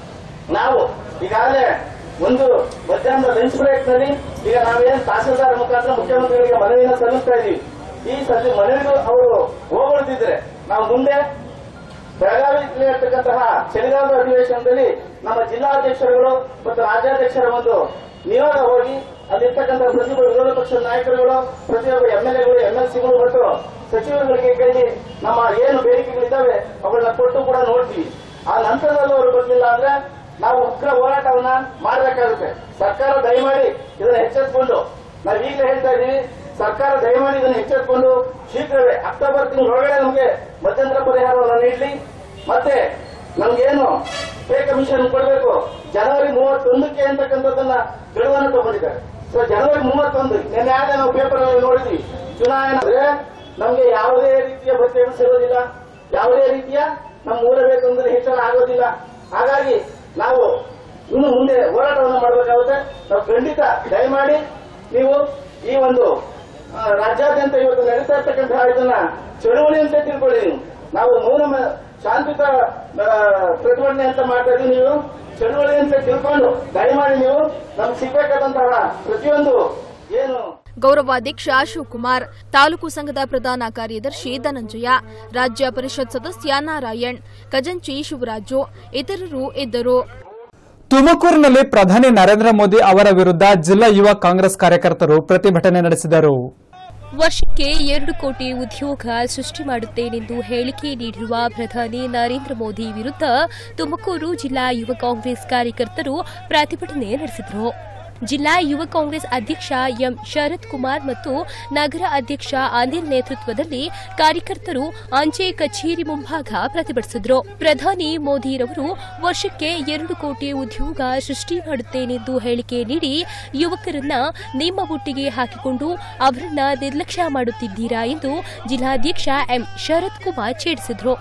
ನಾವು ಈಗಾಗಲೇ ಒಂದು ಮಧ್ಯಾಹ್ನದ ಲಂಚ್ ಬ್ರೇಕ್ ನಲ್ಲಿ ಈಗ ನಾವೇನು ತಹಸೀಲ್ದಾರ್ ಮುಖಾಂತರ ಮುಖ್ಯಮಂತ್ರಿಗಳಿಗೆ ಮನವಿಯನ್ನು ಸಲ್ಲಿಸ್ತಾ ಇದೀವಿ ಈ ಸಲ್ಲಿ ಮನವಿಗೂ ಅವರು ಹೋಗೊಳ್ತಿದ್ರೆ ನಾವು ಮುಂದೆ ಬೆಳಗಾವಿಯಲ್ಲಿ ಇರ್ತಕ್ಕಂತಹ ಚಳಿಗಾಲದ ಅಧಿವೇಶನದಲ್ಲಿ ನಮ್ಮ ಜಿಲ್ಲಾಧ್ಯಕ್ಷರುಗಳು ಮತ್ತು ರಾಜ್ಯಾಧ್ಯಕ್ಷರ ಒಂದು ನಿಯೋಗ ಹೋಗಿ ಅಲ್ಲಿರ್ತಕ್ಕಂಥ ಪ್ರತಿಯೊಬ್ಬ ವಿರೋಧ ಪಕ್ಷದ ನಾಯಕರುಗಳು ಪ್ರತಿಯೊಬ್ಬ ಎಂಎಲ್ಎಗಳು ಎಂಎಲ್ಸಿಗಳು ಮತ್ತು ಸಚಿವರುಗಳಿಗೆ ಕೈಲಿ ನಮ್ಮ ಏನು ಬೇಡಿಕೆಗಳಿದ್ದಾವೆ ಅವುಗಳನ್ನ ಕೊಟ್ಟು ಕೂಡ ನೋಡ್ತೀವಿ ಆ ನಂತರದಲ್ಲೂ ಅವರು ಬರ್ಲಿಲ್ಲ ಅಂದ್ರೆ ನಾವು ಉಗ್ರ ಹೋರಾಟವನ್ನ ಮಾಡಬೇಕಾಗುತ್ತೆ ಸರ್ಕಾರ ದಯಮಾಡಿ ಇದನ್ನ ಎಚ್ಚೆತ್ಕೊಂಡು ನಾವು ಈಗಲೇ ಹೇಳ್ತಾ ಇದೀವಿ ಸರ್ಕಾರ ದಯಮಾಡಿ ಇದನ್ನು ಎಚ್ಚೆತ್ಕೊಂಡು ಶೀಘ್ರವೇ ಅಕ್ಟೋಬರ್ ತಿಂಗಳೊಳಗಡೆ ನಮಗೆ ಮಧ್ಯಂತರ ಪರಿಹಾರವನ್ನು ನೀಡಲಿ ಮತ್ತೆ ನಮ್ಗೇನು ಪೇ ಕಮಿಷನ್ ಕೊಡಬೇಕು ಜನವರಿ ಮೂವತ್ತೊಂದಕ್ಕೆ ಅಂತಕ್ಕಂಥದ್ದನ್ನ ಗಡುವನ್ನು ತಗೊಂಡಿದ್ದಾರೆ ಸೊ ಜನವರಿ ಮೂವತ್ತೊಂದು ನಿನ್ನೆ ಆಗ ನಾವು ಪೇಪರ್ ನೋಡಿದ್ವಿ ಚುನಾವಣೆ ಅಂದ್ರೆ ನಮ್ಗೆ ಯಾವುದೇ ರೀತಿಯ ಭತ್ಯೆಗಳು ಸಿಗೋದಿಲ್ಲ ಯಾವುದೇ ರೀತಿಯ ನಮ್ಮ ಮೂಲ ವೇತನದಲ್ಲಿ ಹೆಚ್ಚಳ ಆಗೋದಿಲ್ಲ ಹಾಗಾಗಿ ನಾವು ಇನ್ನು ಮುಂದೆ ಹೋರಾಟವನ್ನು ಮಾಡಬೇಕಾಗುತ್ತೆ ನಾವು ಖಂಡಿತ ದಯಮಾಡಿ ನೀವು ಈ ಒಂದು ಆ, ರಾಜ್ಯಾದ್ಯಂತ ಇವತ್ತು ನಡೀತಾ ಇರ್ತಕ್ಕಂತಹ ಇದನ್ನ ಚಳುವಳಿ ಅಂತ ತಿಳ್ಕೊಳ್ಳಿ ನೀವು ನಾವು ಮೌನ ಮ- ಶಾಂತಿಯುತ ಆ, ಪ್ರತಿಭಟನೆ ಅಂತ ಮಾಡ್ತಾ ಇದೀವಿ ನೀವು ಚಳುವಳಿ ಅಂತ ತಿಳ್ಕೊಂಡು ದಯಮಾಡಿ ನೀವು ನಮ್ಗೆ ಸಿಗ್ಬೇಕಾದಂತಹ ಪ್ರತಿಯೊಂದು ಏನು ಗೌರವಾಧ್ಯಕ್ಷ ಶಿವಕುಮಾರ್ ತಾಲೂಕು ಸಂಘದ ಪ್ರಧಾನ ಕಾರ್ಯದರ್ಶಿ ಧನಂಜಯ ರಾಜ್ಯ ಪರಿಷತ್ ಸದಸ್ಯ ನಾರಾಯಣ್ ಖಜಂಚಿ ಶಿವರಾಜು ಇತರರು ಇದ್ದರು ತುಮಕೂರಿನಲ್ಲಿ ಪ್ರಧಾನಿ ನರೇಂದ್ರ ಮೋದಿ ಅವರ ವಿರುದ್ಧ ಜಿಲ್ಲಾ ಯುವ ಕಾಂಗ್ರೆಸ್ ಕಾರ್ಯಕರ್ತರು ಪ್ರತಿಭಟನೆ ನಡೆಸಿದರು ವರ್ಷಕ್ಕೆ ಎರಡು ಕೋಟಿ ಉದ್ಯೋಗ ಸೃಷ್ಟಿ ಮಾಡುತ್ತೇನೆಂದು ಹೇಳಿಕೆ ನೀಡಿರುವ ಪ್ರಧಾನಿ ನರೇಂದ್ರ ಮೋದಿ ವಿರುದ್ಧ ತುಮಕೂರು ಜಿಲ್ಲಾ ಯುವ ಕಾಂಗ್ರೆಸ್ ಕಾರ್ಯಕರ್ತರು ಪ್ರತಿಭಟನೆ ನಡೆಸಿದರು ಜಿಲ್ಲಾ ಯುವ ಕಾಂಗ್ರೆಸ್ ಅಧ್ಯಕ್ಷ ಎಂ ಶರತ್ ಕುಮಾರ್ ಮತ್ತು ನಗರ ಅಧ್ಯಕ್ಷ ಅನಿಲ್ ನೇತೃತ್ವದಲ್ಲಿ ಕಾರ್ಯಕರ್ತರು ಅಂಚೆ ಕಚೇರಿ ಮುಂಭಾಗ ಪ್ರತಿಭಟಿಸಿದರು ಪ್ರಧಾನಿ ಮೋದಿರವರು ವರ್ಷಕ್ಕೆ ಎರಡು ಕೋಟಿ ಉದ್ಯೋಗ ಸೃಷ್ಟಿ ಮಾಡುತ್ತೇನೆಂದು ಹೇಳಿಕೆ ನೀಡಿ ಯುವಕರನ್ನ ನಿಮ್ಮ ಬುಟ್ಟಿಗೆ ಹಾಕಿಕೊಂಡು ಅವರನ್ನ ನಿರ್ಲಕ್ಷ್ಯ ಮಾಡುತ್ತಿದ್ದೀರಾ ಎಂದು ಜಿಲ್ಲಾಧ್ಯಕ್ಷ ಎಂ ಶರತ್ ಕುಮಾರ್ ಛೇಡಿಸಿದರು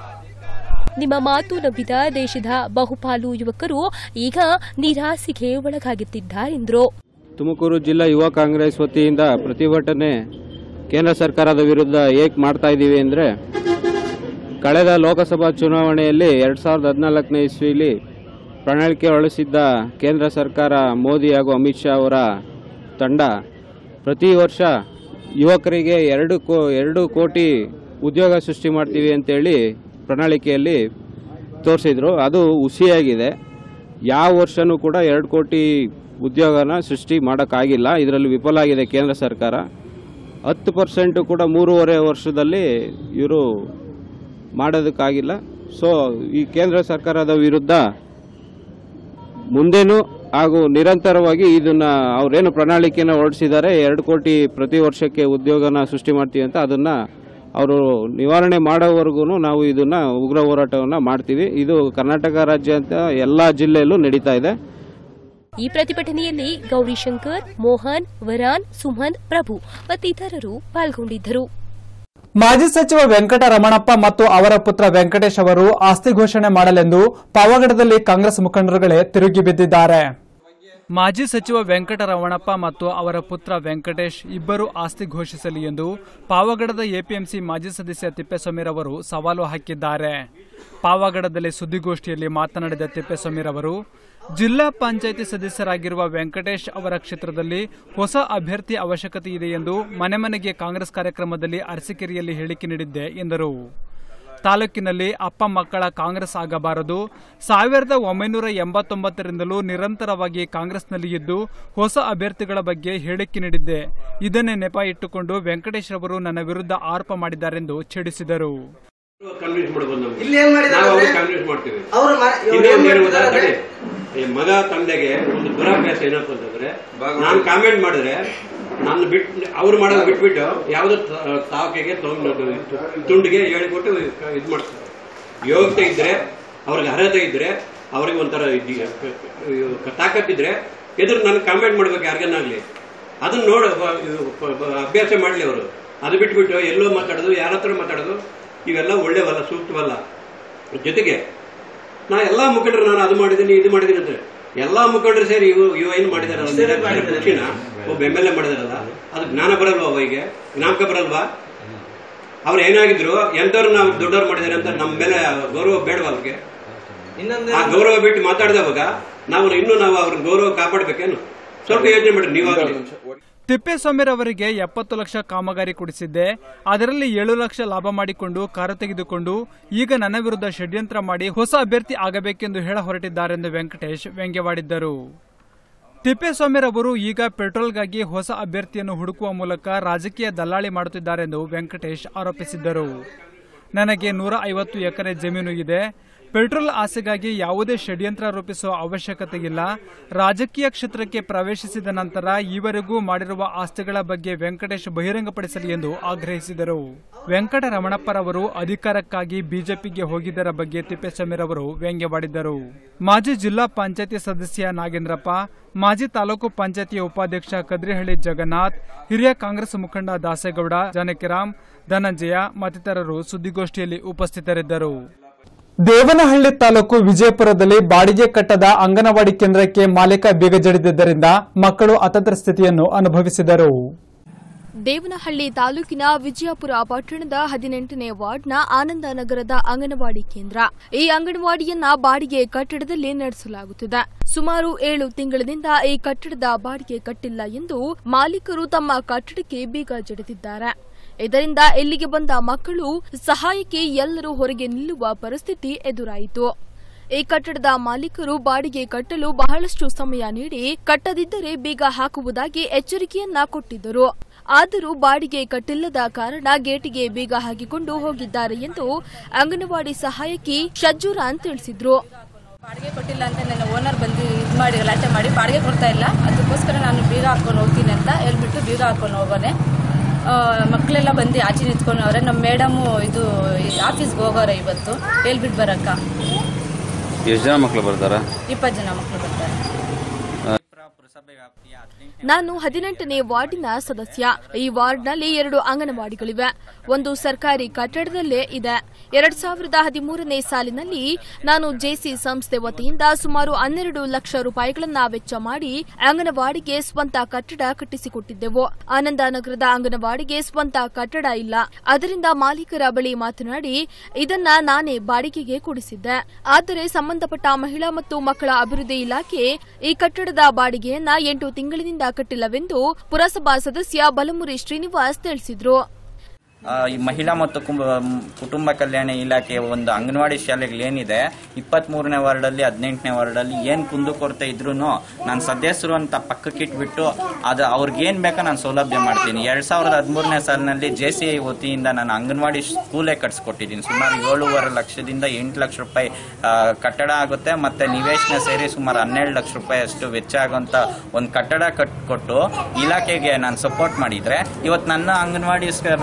ನಿಮ್ಮ ಮಾತು ನಂಬಿದ ದೇಶದ ಬಹುಪಾಲು ಯುವಕರು ಈಗ ನಿರಾಸೆಗೆ ಒಳಗಾಗುತ್ತಿದ್ದಾರೆಂದರು ತುಮಕೂರು ಜಿಲ್ಲಾ ಯುವ ಕಾಂಗ್ರೆಸ್ ವತಿಯಿಂದ ಪ್ರತಿಭಟನೆ ಕೇಂದ್ರ ಸರ್ಕಾರದ ವಿರುದ್ಧ ಏಕ್ ಮಾಡ್ತಾ ಇದ್ದೀವಿ ಅಂದರೆ ಕಳೆದ ಲೋಕಸಭಾ ಚುನಾವಣೆಯಲ್ಲಿ ಎರಡು ಸಾವಿರದ ಹದಿನಾಲ್ಕನೇ ಇಸ್ವಿಲಿ ಪ್ರಣಾಳಿಕೆ ಹೊರಡಿಸಿದ್ದ ಕೇಂದ್ರ ಸರ್ಕಾರ ಮೋದಿ ಹಾಗೂ ಅಮಿತ್ ಶಾ ಅವರ ತಂಡ ಪ್ರತಿ ವರ್ಷ ಯುವಕರಿಗೆ ಎರಡು ಕೋ ಎರಡು ಕೋಟಿ ಉದ್ಯೋಗ ಸೃಷ್ಟಿ ಮಾಡ್ತೀವಿ ಅಂತೇಳಿ ಪ್ರಣಾಳಿಕೆಯಲ್ಲಿ ತೋರಿಸಿದ್ರು ಅದು ಹುಸಿಯಾಗಿದೆ ಯಾವ ವರ್ಷನೂ ಕೂಡ ಎರಡು ಕೋಟಿ ಉದ್ಯೋಗನ ಸೃಷ್ಟಿ ಮಾಡೋಕ್ಕಾಗಿಲ್ಲ ಇದರಲ್ಲಿ ವಿಫಲ ಆಗಿದೆ ಕೇಂದ್ರ ಸರ್ಕಾರ ಹತ್ತು ಪರ್ಸೆಂಟು ಕೂಡ ಮೂರುವರೆ ವರ್ಷದಲ್ಲಿ ಇವರು ಮಾಡೋದಕ್ಕಾಗಿಲ್ಲ ಸೊ ಈ ಕೇಂದ್ರ ಸರ್ಕಾರದ ವಿರುದ್ಧ ಮುಂದೇನು ಹಾಗೂ ನಿರಂತರವಾಗಿ ಇದನ್ನ ಅವರೇನು ಪ್ರಣಾಳಿಕೆಯನ್ನು ಹೊರಡಿಸಿದ್ದಾರೆ ಎರಡು ಕೋಟಿ ಪ್ರತಿ ವರ್ಷಕ್ಕೆ ಉದ್ಯೋಗನ ಸೃಷ್ಟಿ ಮಾಡ್ತೀವಿ ಅಂತ ಅದನ್ನ ಅವರು ನಿವಾರಣೆ ಮಾಡೋವರೆಗೂ ನಾವು ಇದನ್ನ ಉಗ್ರ ಹೋರಾಟವನ್ನ ಮಾಡ್ತೀವಿ ಇದು ಕರ್ನಾಟಕ ರಾಜ್ಯ ಅಂತ ಎಲ್ಲಾ ಜಿಲ್ಲೆಯಲ್ಲೂ ನಡೀತಾ ಇದೆ ಈ ಪ್ರತಿಭಟನೆಯಲ್ಲಿ ಗೌರಿಶಂಕರ್ ಮೋಹನ್ ವರಾನ್ ಸುಮನ್ ಪ್ರಭು ಮತ್ತಿತರರು ಪಾಲ್ಗೊಂಡಿದ್ದರು ಮಾಜಿ ಸಚಿವ ವೆಂಕಟರಮಣಪ್ಪ ಮತ್ತು ಅವರ ಪುತ್ರ ವೆಂಕಟೇಶ್ ಅವರು ಆಸ್ತಿ ಘೋಷಣೆ ಮಾಡಲೆಂದು ಪಾವಗಡದಲ್ಲಿ ಕಾಂಗ್ರೆಸ್ ಮುಖಂಡರುಗಳೇ ತಿರುಗಿ ಬಿದ್ದಿದ್ದಾರೆ ಮಾಜಿ ಸಚಿವ ವೆಂಕಟರಮಣಪ್ಪ ಮತ್ತು ಅವರ ಪುತ್ರ ವೆಂಕಟೇಶ್ ಇಬ್ಬರು ಆಸ್ತಿ ಘೋಷಿಸಲಿ ಎಂದು ಪಾವಗಡದ ಎಪಿಎಂಸಿ ಮಾಜಿ ಸದಸ್ಯ ತಿಪ್ಪೇಸ್ವಾಮಿರ್ ಅವರು ಸವಾಲು ಹಾಕಿದ್ದಾರೆ ಪಾವಗಡದಲ್ಲಿ ಸುದ್ದಿಗೋಷ್ಠಿಯಲ್ಲಿ ಮಾತನಾಡಿದ ತಿಪ್ಪೇಸ್ವಾಮಿರ್ ಅವರು ಜಿಲ್ಲಾ ಪಂಚಾಯಿತಿ ಸದಸ್ಯರಾಗಿರುವ ವೆಂಕಟೇಶ್ ಅವರ ಕ್ಷೇತ್ರದಲ್ಲಿ ಹೊಸ ಅಭ್ಯರ್ಥಿ ಅವಶ್ಯಕತೆ ಇದೆ ಎಂದು ಮನೆ ಮನೆಗೆ ಕಾಂಗ್ರೆಸ್ ಕಾರ್ಯಕ್ರಮದಲ್ಲಿ ಅರಸೀಕೆರೆಯಲ್ಲಿ ಹೇಳಿಕೆ ನೀಡಿದ್ದೆ ಎಂದರು ತಾಲೂಕಿನಲ್ಲಿ ಅಪ್ಪ ಮಕ್ಕಳ ಕಾಂಗ್ರೆಸ್ ಆಗಬಾರದು ಸಾವಿರದ ಒಂಬೈನೂರ ಎಂಬತ್ತೊಂಬತ್ತರಿಂದಲೂ ನಿರಂತರವಾಗಿ ಕಾಂಗ್ರೆಸ್ನಲ್ಲಿ ಇದ್ದು ಹೊಸ ಅಭ್ಯರ್ಥಿಗಳ ಬಗ್ಗೆ ಹೇಳಿಕೆ ನೀಡಿದ್ದೆ ಇದನ್ನೇ ನೆಪ ಇಟ್ಟುಕೊಂಡು ವೆಂಕಟೇಶ್ ರವರು ನನ್ನ ವಿರುದ್ಧ ಆರೋಪ ಮಾಡಿದ್ದಾರೆಂದು ಛೇಡಿಸಿದರು ಕನ್ವಿನ್ಸ್ ಮಾಡ್ಬೋದು ನಮ್ಗೆ ಇಲ್ಲಿ ಏನ್ ಮಾಡಿದ್ದಾರೆ ನಾವು ಅಂದ್ರೆ- ಕನ್ವಿನ್ಸ್ ಮಾಡ್ತೀವಿ ಅವ್ರು ಮ- ಇವ್ರು ಇನ್ನೊಂದು ಏನ್ ಏನು ಮಾಡಿದ್ದಾರೆ ಉದಾಹರಣೆ ಈ ಮಗ ತಂದೆಗೆ ಒಂದು ದುರಾಭ್ಯಾಸ ಏನಪ್ಪ ಅಂತಂದ್ರೆ ನಾನು ಕಾಮೆಂಟ್ ಮಾಡಿದ್ರೆ ನಾನು ಬಿಟ್ ಅವ್ರು ಮಾಡೋದು ಬಿಟ್ಬಿಟ್ಟು ಯಾವ್ದು ತಾವಕೆಗೆ ತುಂಡಿಗೆ ಹೇಳಿಕೊಟ್ಟು ಇದು ಮಾಡ್ತಾರೆ ಯೋಗ್ಯತೆ ಇದ್ರೆ ಅವ್ರಿಗೆ ಅರ್ಹತೆ ಇದ್ರೆ ಅವ್ರಿಗೆ ಒಂಥರ ಇದ್- ತಾಕತ್ತಿದ್ರೆ ಎದುರು ನಾನು ಕಾಮೆಂಟ್ ಮಾಡ್ಬೇಕು ಯಾರಿಗನ್ನಾಗ್ಲಿ ಅದನ್ನ ನೋಡ ಅಭ್ಯಾಸ ಮಾಡ್ಲಿ ಅವರು ಅದು ಬಿಟ್ಬಿಟ್ಟು ಎಲ್ಲೋ ಮಾತಾಡೋದು ಯಾರ ಹತ್ರ ಮಾತಾಡೋದು ಇವೆಲ್ಲ ಒಳ್ಳೇವಲ್ಲ ಸೂಕ್ತವಲ್ಲ ಜೊತೆಗೆ ನಾ ಎಲ್ಲಾ ಮುಖಂಡರು ನಾನು ಅದು ಮಾಡಿದ್ದೀನಿ ಇದು ಮಾಡಿದ್ದೀನಿ ಅಂತ ಎಲ್ಲಾ ಮುಖಂಡರು ಸೇರಿ ಇವು ಇವ ಏನು ಮಾಡಿದಾರಲ್ಲ ಖುಷಿನ ಒಬ್ಬ ಎಮ್ ಎಲ್ ಎ ಮಾಡಿದಾರಲ್ಲ ಅದು ಜ್ಞಾನ ಬರಲ್ವಾ ಅವರಿಗೆ ಜ್ಞಾಪಕ ಬರಲ್ವಾ ಅವ್ರು ಏನಾಗಿದ್ರು ಎಂತವ್ರು ನಾವು ದೊಡ್ಡವ್ರು ಮಾಡಿದಾರೆ ಅಂತ ನಮ್ಮ ಮೇಲೆ ಗೌರವ ಬೇಡವಾ ಅವ್ರಿಗೆ ಆ ಗೌರವ ಬಿಟ್ಟು ಮಾತಾಡಿದವಾಗ ನಾವು ಇನ್ನೂ ನಾವು ಅವ್ರ ಗೌರವ ಕಾಪಾಡ್ಬೇಕೇನು ಸ್ವಲ್ಪ ಯೋಚನೆ ಮಾಡಿ ನೀವಾಗಲಿ ತಿಪ್ಪೇಸ್ವಾಮಿರ್ ಅವರಿಗೆ ಎಪ್ಪತ್ತು ಲಕ್ಷ ಕಾಮಗಾರಿ ಕೊಡಿಸಿದ್ದೆ ಅದರಲ್ಲಿ ಏಳು ಲಕ್ಷ ಲಾಭ ಮಾಡಿಕೊಂಡು ಕಾರು ತೆಗೆದುಕೊಂಡು ಈಗ ನನ್ನ ವಿರುದ್ಧ ಷಡ್ಯಂತ್ರ ಮಾಡಿ ಹೊಸ ಅಭ್ಯರ್ಥಿ ಆಗಬೇಕೆಂದು ಹೇಳ ಹೊರಟಿದ್ದಾರೆಂದು ವೆಂಕಟೇಶ್ ವ್ಯಂಗ್ಯವಾಡಿದ್ದರು ತಿಪ್ಪೇಸ್ವಾಮಿರ್ ಅವರು ಈಗ ಪೆಟ್ರೋಲ್ಗಾಗಿ ಹೊಸ ಅಭ್ಯರ್ಥಿಯನ್ನು ಹುಡುಕುವ ಮೂಲಕ ರಾಜಕೀಯ ದಲ್ಲಾಳಿ ಮಾಡುತ್ತಿದ್ದಾರೆಂದು ವೆಂಕಟೇಶ್ ಆರೋಪಿಸಿದ್ದರು ನನಗೆ ನೂರ ಐವತ್ತು ಎಕರೆ ಜಮೀನು ಇದೆ ಪೆಟ್ರೋಲ್ ಆಸೆಗಾಗಿ ಯಾವುದೇ ಷಡ್ಯಂತ್ರ ರೂಪಿಸುವ ಅವಶ್ಯಕತೆ ಇಲ್ಲ ರಾಜಕೀಯ ಕ್ಷೇತ್ರಕ್ಕೆ ಪ್ರವೇಶಿಸಿದ ನಂತರ ಈವರೆಗೂ ಮಾಡಿರುವ ಆಸ್ತಿಗಳ ಬಗ್ಗೆ ವೆಂಕಟೇಶ್ ಬಹಿರಂಗಪಡಿಸಲಿ ಎಂದು ಆಗ್ರಹಿಸಿದರು ವೆಂಕಟರಮಣಪ್ಪರವರು ಅಧಿಕಾರಕ್ಕಾಗಿ ಬಿಜೆಪಿಗೆ ಹೋಗಿದ್ದರ ಬಗ್ಗೆ ತಿಪ್ಪೇಸ್ವಾಮಿರ್ ಅವರು ವ್ಯಂಗ್ಯವಾಡಿದ್ದರು ಮಾಜಿ ಜಿಲ್ಲಾ ಪಂಚಾಯತಿ ಸದಸ್ಯ ನಾಗೇಂದ್ರಪ್ಪ ಮಾಜಿ ತಾಲೂಕು ಪಂಚಾಯತಿಯ ಉಪಾಧ್ಯಕ್ಷ ಕದ್ರಿಹಳ್ಳಿ ಜಗನ್ನಾಥ್ ಹಿರಿಯ ಕಾಂಗ್ರೆಸ್ ಮುಖಂಡ ದಾಸೇಗೌಡ ಜಾನಕಿರಾಮ್ ಧನಂಜಯ ಮತ್ತಿತರರು ಸುದ್ದಿಗೋಷ್ಠಿಯಲ್ಲಿ ಉಪಸ್ಥಿತರಿದ್ದರು ದೇವನಹಳ್ಳಿ ತಾಲೂಕು ವಿಜಯಪುರದಲ್ಲಿ ಬಾಡಿಗೆ ಕಟ್ಟದ ಅಂಗನವಾಡಿ ಕೇಂದ್ರಕ್ಕೆ ಮಾಲೀಕ ಬೀಗ ಜಡಿದಿದ್ದರಿಂದ ಮಕ್ಕಳು ಅತಂತ್ರ ಸ್ಥಿತಿಯನ್ನು ಅನುಭವಿಸಿದರು ದೇವನಹಳ್ಳಿ ತಾಲೂಕಿನ ವಿಜಯಪುರ ಪಟ್ಟಣದ ಹದಿನೆಂಟನೇ ವಾರ್ಡ್ನ ಆನಂದ ನಗರದ ಅಂಗನವಾಡಿ ಕೇಂದ್ರ ಈ ಅಂಗನವಾಡಿಯನ್ನ ಬಾಡಿಗೆ ಕಟ್ಟಡದಲ್ಲಿ ನಡೆಸಲಾಗುತ್ತಿದೆ ಸುಮಾರು ಏಳು ತಿಂಗಳಿನಿಂದ ಈ ಕಟ್ಟಡದ ಬಾಡಿಗೆ ಕಟ್ಟಿಲ್ಲ ಎಂದು ಮಾಲೀಕರು ತಮ್ಮ ಕಟ್ಟಡಕ್ಕೆ ಬೀಗ ಜಡಿದಿದ್ದಾರೆ ಇದರಿಂದ ಇಲ್ಲಿಗೆ ಬಂದ ಮಕ್ಕಳು ಸಹಾಯಕ್ಕೆ ಎಲ್ಲರೂ ಹೊರಗೆ ನಿಲ್ಲುವ ಪರಿಸ್ಥಿತಿ ಎದುರಾಯಿತು ಈ ಕಟ್ಟಡದ ಮಾಲೀಕರು ಬಾಡಿಗೆ ಕಟ್ಟಲು ಬಹಳಷ್ಟು ಸಮಯ ನೀಡಿ ಕಟ್ಟದಿದ್ದರೆ ಬೀಗ ಹಾಕುವುದಾಗಿ ಎಚ್ಚರಿಕೆಯನ್ನ ಕೊಟ್ಟಿದ್ದರು ಆದರೂ ಬಾಡಿಗೆ ಕಟ್ಟಿಲ್ಲದ ಕಾರಣ ಗೇಟಿಗೆ ಬೀಗ ಹಾಕಿಕೊಂಡು ಹೋಗಿದ್ದಾರೆ ಎಂದು ಅಂಗನವಾಡಿ ಸಹಾಯಕಿ ಶಜ್ಜುರಾನ್ ತಿಳಿಸಿದ್ರು ಬಾಡಿಗೆ ಕೊಟ್ಟಿಲ್ಲ ಅಂತ ನನ್ನ ಓನರ್ ಬಂದು ಇದು ಮಾಡಿ ಗಲಾಟೆ ಮಾಡಿ ಬಾಡಿಗೆ ಕೊಡ್ತಾ ಇಲ್ಲ ಅದಕ್ಕೋಸ್ಕರ ನಾನು ಬೀಗ ಹಾಕೊಂಡು ಹೋಗ್ತೀನಿ ಅಂತ ಹೇಳ್ಬಿಟ್ಟು ಬೀಗ ಹಾಕೊಂಡು ಹೋಗೋನೆ ಆ, ಮಕ್ಕಳೆಲ್ಲ ಬಂದು ಆಚೆ ನಿಂತ್ಕೊಂಡವ್ರೆ ನಮ್ಮ ಮೇಡಮು ಇದು ಆಫೀಸ್ಗೆ ಹೋಗೋರೆ ಇವತ್ತು ಹೇಳ್ಬಿಟ್ಟು ಬರಕ್ಕ ಎಷ್ಟು ಜನ ಮಕ್ಕಳು ಬರ್ತಾರ ಇಪ್ಪತ್ತು ಜನ ಮಕ್ಕಳು ಬರ್ತಾರೆ ನಾನು ಹದಿನೆಂಟನೇ ವಾರ್ಡಿನ ಸದಸ್ಯ ಈ ವಾರ್ಡ್ನಲ್ಲಿ ಎರಡು ಅಂಗನವಾಡಿಗಳಿವೆ ಒಂದು ಸರ್ಕಾರಿ ಕಟ್ಟಡದಲ್ಲೇ ಇದೆ ಎರಡ್ ಸಾವಿರದ ಹದಿಮೂರನೇ ಸಾಲಿನಲ್ಲಿ ನಾನು ಜೆಸಿ ಸಂಸ್ಥೆ ವತಿಯಿಂದ ಸುಮಾರು ಹನ್ನೆರಡು ಲಕ್ಷ ರೂಪಾಯಿಗಳನ್ನ ವೆಚ್ಚ ಮಾಡಿ ಅಂಗನವಾಡಿಗೆ ಸ್ವಂತ ಕಟ್ಟಡ ಕಟ್ಟಿಸಿಕೊಟ್ಟಿದ್ದೆವು ಆನಂದನಗರದ ಅಂಗನವಾಡಿಗೆ ಸ್ವಂತ ಕಟ್ಟಡ ಇಲ್ಲ ಅದರಿಂದ ಮಾಲೀಕರ ಬಳಿ ಮಾತನಾಡಿ ಇದನ್ನ ನಾನೇ ಬಾಡಿಗೆಗೆ ಕೊಡಿಸಿದ್ದೆ ಆದರೆ ಸಂಬಂಧಪಟ್ಟ ಮಹಿಳಾ ಮತ್ತು ಮಕ್ಕಳ ಅಭಿವೃದ್ಧಿ ಇಲಾಖೆ ಈ ಕಟ್ಟಡದ ಬಾಡಿಗೆಯನ್ನ ಎಂಟು ತಿಂಗಳಿನಿಂದ ಕಟ್ಟಿಲ್ಲವೆಂದು ಪುರಸಭಾ ಸದಸ್ಯ ಬಲಮುರಿ ಶ್ರೀನಿವಾಸ್ ತಿಳಿಸಿದ್ರು ಆ, ಈ ಮಹಿಳಾ ಮತ್ತು ಕುಂಬ- ಕುಟುಂಬ ಕಲ್ಯಾಣ ಇಲಾಖೆಯ ಒಂದು ಅಂಗನವಾಡಿ ಶಾಲೆಗಳು ಏನಿದೆ ಇಪ್ಪತ್ತ್ ಮೂರನೇ ವಾರ್ಡಲ್ಲಿ ಹದಿನೆಂಟನೇ ವಾರ್ಡಲ್ಲಿ ಏನು ಕುಂದುಕೊರತೆ ಇದ್ರೂ ನಾನು ಸದಸ್ಯರು ಅಂತ ಪಕ್ಕಕ್ಕೆ ಇಟ್ಬಿಟ್ಟು ಅದು ಅವ್ರಿಗೆ ಏನು ಬೇಕೋ ನಾನು ಸೌಲಭ್ಯ ಮಾಡ್ತೀನಿ ಎರಡ್ ಸಾವಿರದ ಹದಿಮೂರನೇ ಸಾಲಿನಲ್ಲಿ ಜೆ ಸಿ ಐ ವತಿಯಿಂದ ನಾನು ಅಂಗನವಾಡಿ ಸ್ಕೂಲೇ ಕಟ್ಸ್ಕೊಟ್ಟಿದ್ದೀನಿ ಸುಮಾರು ಏಳೂವರೆ ಲಕ್ಷದಿಂದ ಎಂಟು ಲಕ್ಷ ರೂಪಾಯಿ ಆ, ಕಟ್ಟಡ ಆಗುತ್ತೆ ಮತ್ತೆ ನಿವೇಶನ ಸೇರಿ ಸುಮಾರು ಹನ್ನೆರಡು ಲಕ್ಷ ರೂಪಾಯಿ ಅಷ್ಟು ವೆಚ್ಚ ಆಗುವಂತ ಒಂದು ಕಟ್ಟಡ ಕಟ್ಕೊಟ್ಟು ಇಲಾಖೆಗೆ ನಾನು ಸಪೋರ್ಟ್ ಮಾಡಿದ್ರೆ ಇವತ್ತು ನನ್ನ ಅಂಗನವಾಡಿ ಸ- ವ್ಯಾಪ್ತಿಯಲ್ಲಿ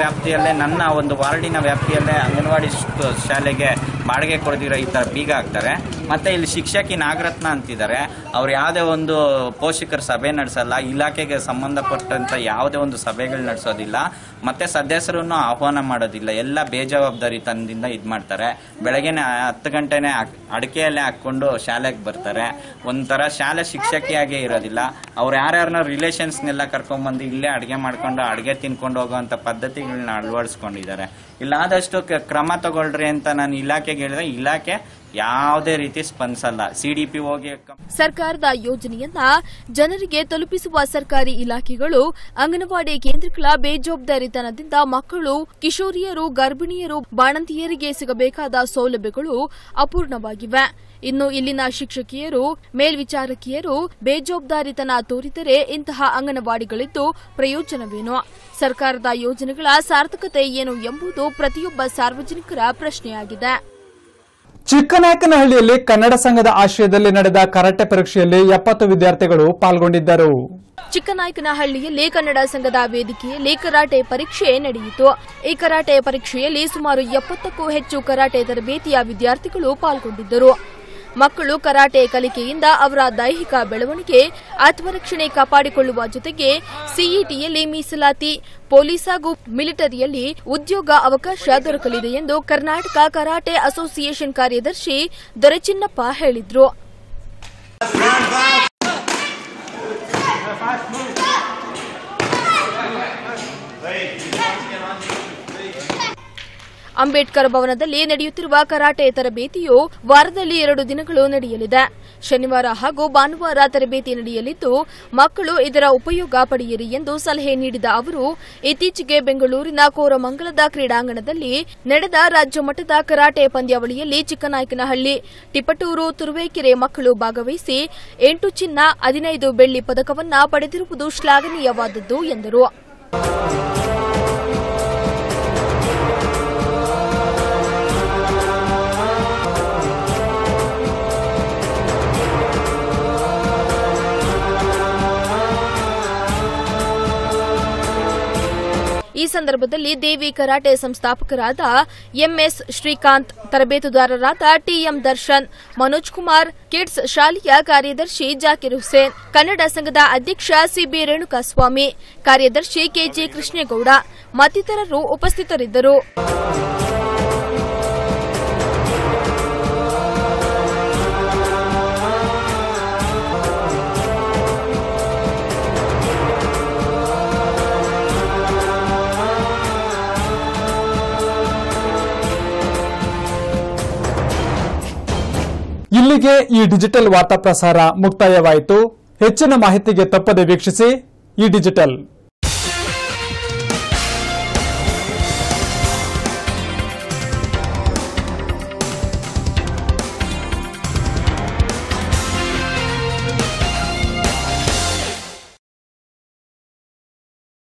ವ್ಯಾಪ್ತಿಯಲ್ಲೇ ನನ್ನ ಒಂದು ವಾರ್ಡಿನ ವ್ಯಾಪ್ತಿಯಲ್ಲೇ ಅಂಗನವಾಡಿ ಶ- ಶಾಲೆಗೆ ಬಾಡಿಗೆ ಕೊಡ್ದಿರೋ ಈ ಥರ ಬೀಗ ಹಾಕ್ತಾರೆ ಮತ್ತೆ ಇಲ್ಲಿ ಶಿಕ್ಷಕಿ ನಾಗರತ್ನ ಅಂತಿದ್ದಾರೆ ಅವ್ರು ಯಾವುದೇ ಒಂದು ಪೋಷಕರ ಸಭೆ ನಡೆಸಲ್ಲ ಇಲಾಖೆಗೆ ಸಂಬಂಧಪಟ್ಟಂತ ಯಾವುದೇ ಒಂದು ಸಭೆಗಳು ನಡೆಸೋದಿಲ್ಲ ಮತ್ತೆ ಸದಸ್ಯರನ್ನು ಆಹ್ವಾನ ಮಾಡೋದಿಲ್ಲ ಎಲ್ಲ ಬೇಜವಾಬ್ದಾರಿತನದಿಂದ ಇದು ಮಾಡ್ತಾರೆ ಬೆಳಗ್ಗೆನೆ ಹತ್ತು ಗಂಟೆನೆ ಹಾಕ್- ಅಡಿಕೆಯಲ್ಲೇ ಹಾಕೊಂಡು ಶಾಲೆಗೆ ಬರ್ತಾರೆ ಒಂಥರ ಶಾಲೆ ಶಿಕ್ಷಕಿಯಾಗೇ ಇರೋದಿಲ್ಲ ಅವ್ರು ಯಾರ್ಯಾರನ್ನ ರಿಲೇಷನ್ಸ್ನೆಲ್ಲ ಕರ್ಕೊಂಡ್ಬಂದು ಇಲ್ಲೇ ಅಡುಗೆ ಮಾಡ್ಕೊಂಡು ಅಡುಗೆ ತಿನ್ಕೊಂಡು ಹೋಗುವಂಥ ಪದ್ಧತಿಗಳನ್ನ ಅಳವಡಿಸ್ಕೊಂಡಿದ್ದಾರೆ ಇಲ್ಲ ಆದಷ್ಟು ಕ- ಕ್ರಮ ತಗೊಳ್ರಿ ಅಂತ ನಾನು ಇಲಾಖೆಗೆ ಹೇಳಿದ್ರೆ ಇಲಾಖೆ ಯಾವುದೇ ರೀತಿ ಸ್ಪಂದಿಸಲ್ಲ ಸಿ ಡಿ ಪಿ ಹೋಗಿ ಸರ್ಕಾರದ ಯೋಜನೆಯನ್ನ ಜನರಿಗೆ ತಲುಪಿಸುವ ಸರ್ಕಾರಿ ಇಲಾಖೆಗಳು ಅಂಗನವಾಡಿ ಕೇಂದ್ರಗಳ ಬೇಜವಾಬ್ದಾರಿತನದಿಂದ ಮಕ್ಕಳು ಕಿಶೋರಿಯರು ಗರ್ಭಿಣಿಯರು ಬಾಣಂತಿಯರಿಗೆ ಸಿಗಬೇಕಾದ ಸೌಲಭ್ಯಗಳು ಅಪೂರ್ಣವಾಗಿವೆ ಇನ್ನು ಇಲ್ಲಿನ ಶಿಕ್ಷಕಿಯರು ಮೇಲ್ವಿಚಾರಕಿಯರು ಬೇಜವಾಬ್ದಾರಿತನ ತೋರಿದರೆ ಇಂತಹ ಅಂಗನವಾಡಿಗಳಿದ್ದು ಪ್ರಯೋಜನವೇನು ಸರ್ಕಾರದ ಯೋಜನೆಗಳ ಸಾರ್ಥಕತೆ ಏನು ಎಂಬುದು ಪ್ರತಿಯೊಬ್ಬ ಸಾರ್ವಜನಿಕರ ಪ್ರಶ್ನೆಯಾಗಿದೆ ಚಿಕ್ಕನಾಯಕನಹಳ್ಳಿಯಲ್ಲಿ ಕನ್ನಡ ಸಂಘದ ಆಶ್ರಯದಲ್ಲಿ ನಡೆದ ಕರಾಟೆ ಪರೀಕ್ಷೆಯಲ್ಲಿ ಎಪ್ಪತ್ತು ವಿದ್ಯಾರ್ಥಿಗಳು ಪಾಲ್ಗೊಂಡಿದ್ದರು ಚಿಕ್ಕನಾಯಕನಹಳ್ಳಿಯಲ್ಲಿ ಕನ್ನಡ ಸಂಘದ ವೇದಿಕೆಯಲ್ಲಿ ಕರಾಟೆ ಪರೀಕ್ಷೆ ನಡೆಯಿತು ಈ ಕರಾಟೆ ಪರೀಕ್ಷೆಯಲ್ಲಿ ಸುಮಾರು ಎಪ್ಪತ್ತಕ್ಕೂ ಹೆಚ್ಚು ಕರಾಟೆ ತರಬೇತಿಯ ವಿದ್ಯಾರ್ಥಿಗಳು ಪಾಲ್ಗೊಂಡಿದ್ದರು ಮಕ್ಕಳು ಕರಾಟೆ ಕಲಿಕೆಯಿಂದ ಅವರ ದೈಹಿಕ ಬೆಳವಣಿಗೆ ಆತ್ಮರಕ್ಷಣೆ ಕಾಪಾಡಿಕೊಳ್ಳುವ ಜೊತೆಗೆ ಸಿಇಟಿಯಲ್ಲಿ ಮೀಸಲಾತಿ ಪೊಲೀಸ್ ಹಾಗೂ ಮಿಲಿಟರಿಯಲ್ಲಿ ಉದ್ಯೋಗ ಅವಕಾಶ ದೊರಕಲಿದೆ ಎಂದು ಕರ್ನಾಟಕ ಕರಾಟೆ ಅಸೋಸಿಯೇಷನ್ ಕಾರ್ಯದರ್ಶಿ ದೊರೆಚಿನ್ನಪ್ಪ ಹೇಳಿದ್ರು ಅಂಬೇಡ್ಕರ್ ಭವನದಲ್ಲಿ ನಡೆಯುತ್ತಿರುವ ಕರಾಟೆ ತರಬೇತಿಯು ವಾರದಲ್ಲಿ ಎರಡು ದಿನಗಳು ನಡೆಯಲಿದೆ ಶನಿವಾರ ಹಾಗೂ ಭಾನುವಾರ ತರಬೇತಿ ನಡೆಯಲಿದ್ದು ಮಕ್ಕಳು ಇದರ ಉಪಯೋಗ ಪಡೆಯಿರಿ ಎಂದು ಸಲಹೆ ನೀಡಿದ ಅವರು ಇತ್ತೀಚೆಗೆ ಬೆಂಗಳೂರಿನ ಕೋರಮಂಗಲದ ಕ್ರೀಡಾಂಗಣದಲ್ಲಿ ನಡೆದ ರಾಜ್ಯ ಮಟ್ಟದ ಕರಾಟೆ ಪಂದ್ಯಾವಳಿಯಲ್ಲಿ ಚಿಕ್ಕನಾಯಕನಹಳ್ಳಿ ಟಿಪಟೂರು ತುರುವೇಕೆರೆ ಮಕ್ಕಳು ಭಾಗವಹಿಸಿ ಎಂಟು ಚಿನ್ನ ಹದಿನೈದು ಬೆಳ್ಳಿ ಪದಕವನ್ನ ಪಡೆದಿರುವುದು ಶ್ಲಾಘನೀಯವಾದದ್ದು ಎಂದರು ಈ ಸಂದರ್ಭದಲ್ಲಿ ದೇವಿ ಕರಾಟೆ ಸಂಸ್ಥಾಪಕರಾದ ಎಂಎಸ್ ಶ್ರೀಕಾಂತ್ ತರಬೇತುದಾರರಾದ ಟಿಎಂ ದರ್ಶನ್ ಮನೋಜ್ ಕುಮಾರ್ ಕಿಡ್ಸ್ ಶಾಲೆಯ ಕಾರ್ಯದರ್ಶಿ ಜಾಕಿರ್ ಹುಸೇನ್ ಕನ್ನಡ ಸಂಘದ ಅಧ್ಯಕ್ಷ ಸಿಬಿ ರೇಣುಕಾಸ್ವಾಮಿ ಕಾರ್ಯದರ್ಶಿ ಕೆಜೆ ಕೃಷ್ಣೇಗೌಡ ಮತ್ತಿತರರು ಉಪಸ್ಥಿತರಿದ್ದರು ಇಲ್ಲಿಗೆ ಈ ಡಿಜಿಟಲ್ ವಾರ್ತಾ ಪ್ರಸಾರ ಮುಕ್ತಾಯವಾಯಿತು ಹೆಚ್ಚಿನ ಮಾಹಿತಿಗೆ ತಪ್ಪದೆ ವೀಕ್ಷಿಸಿ ಈ ಡಿಜಿಟಲ್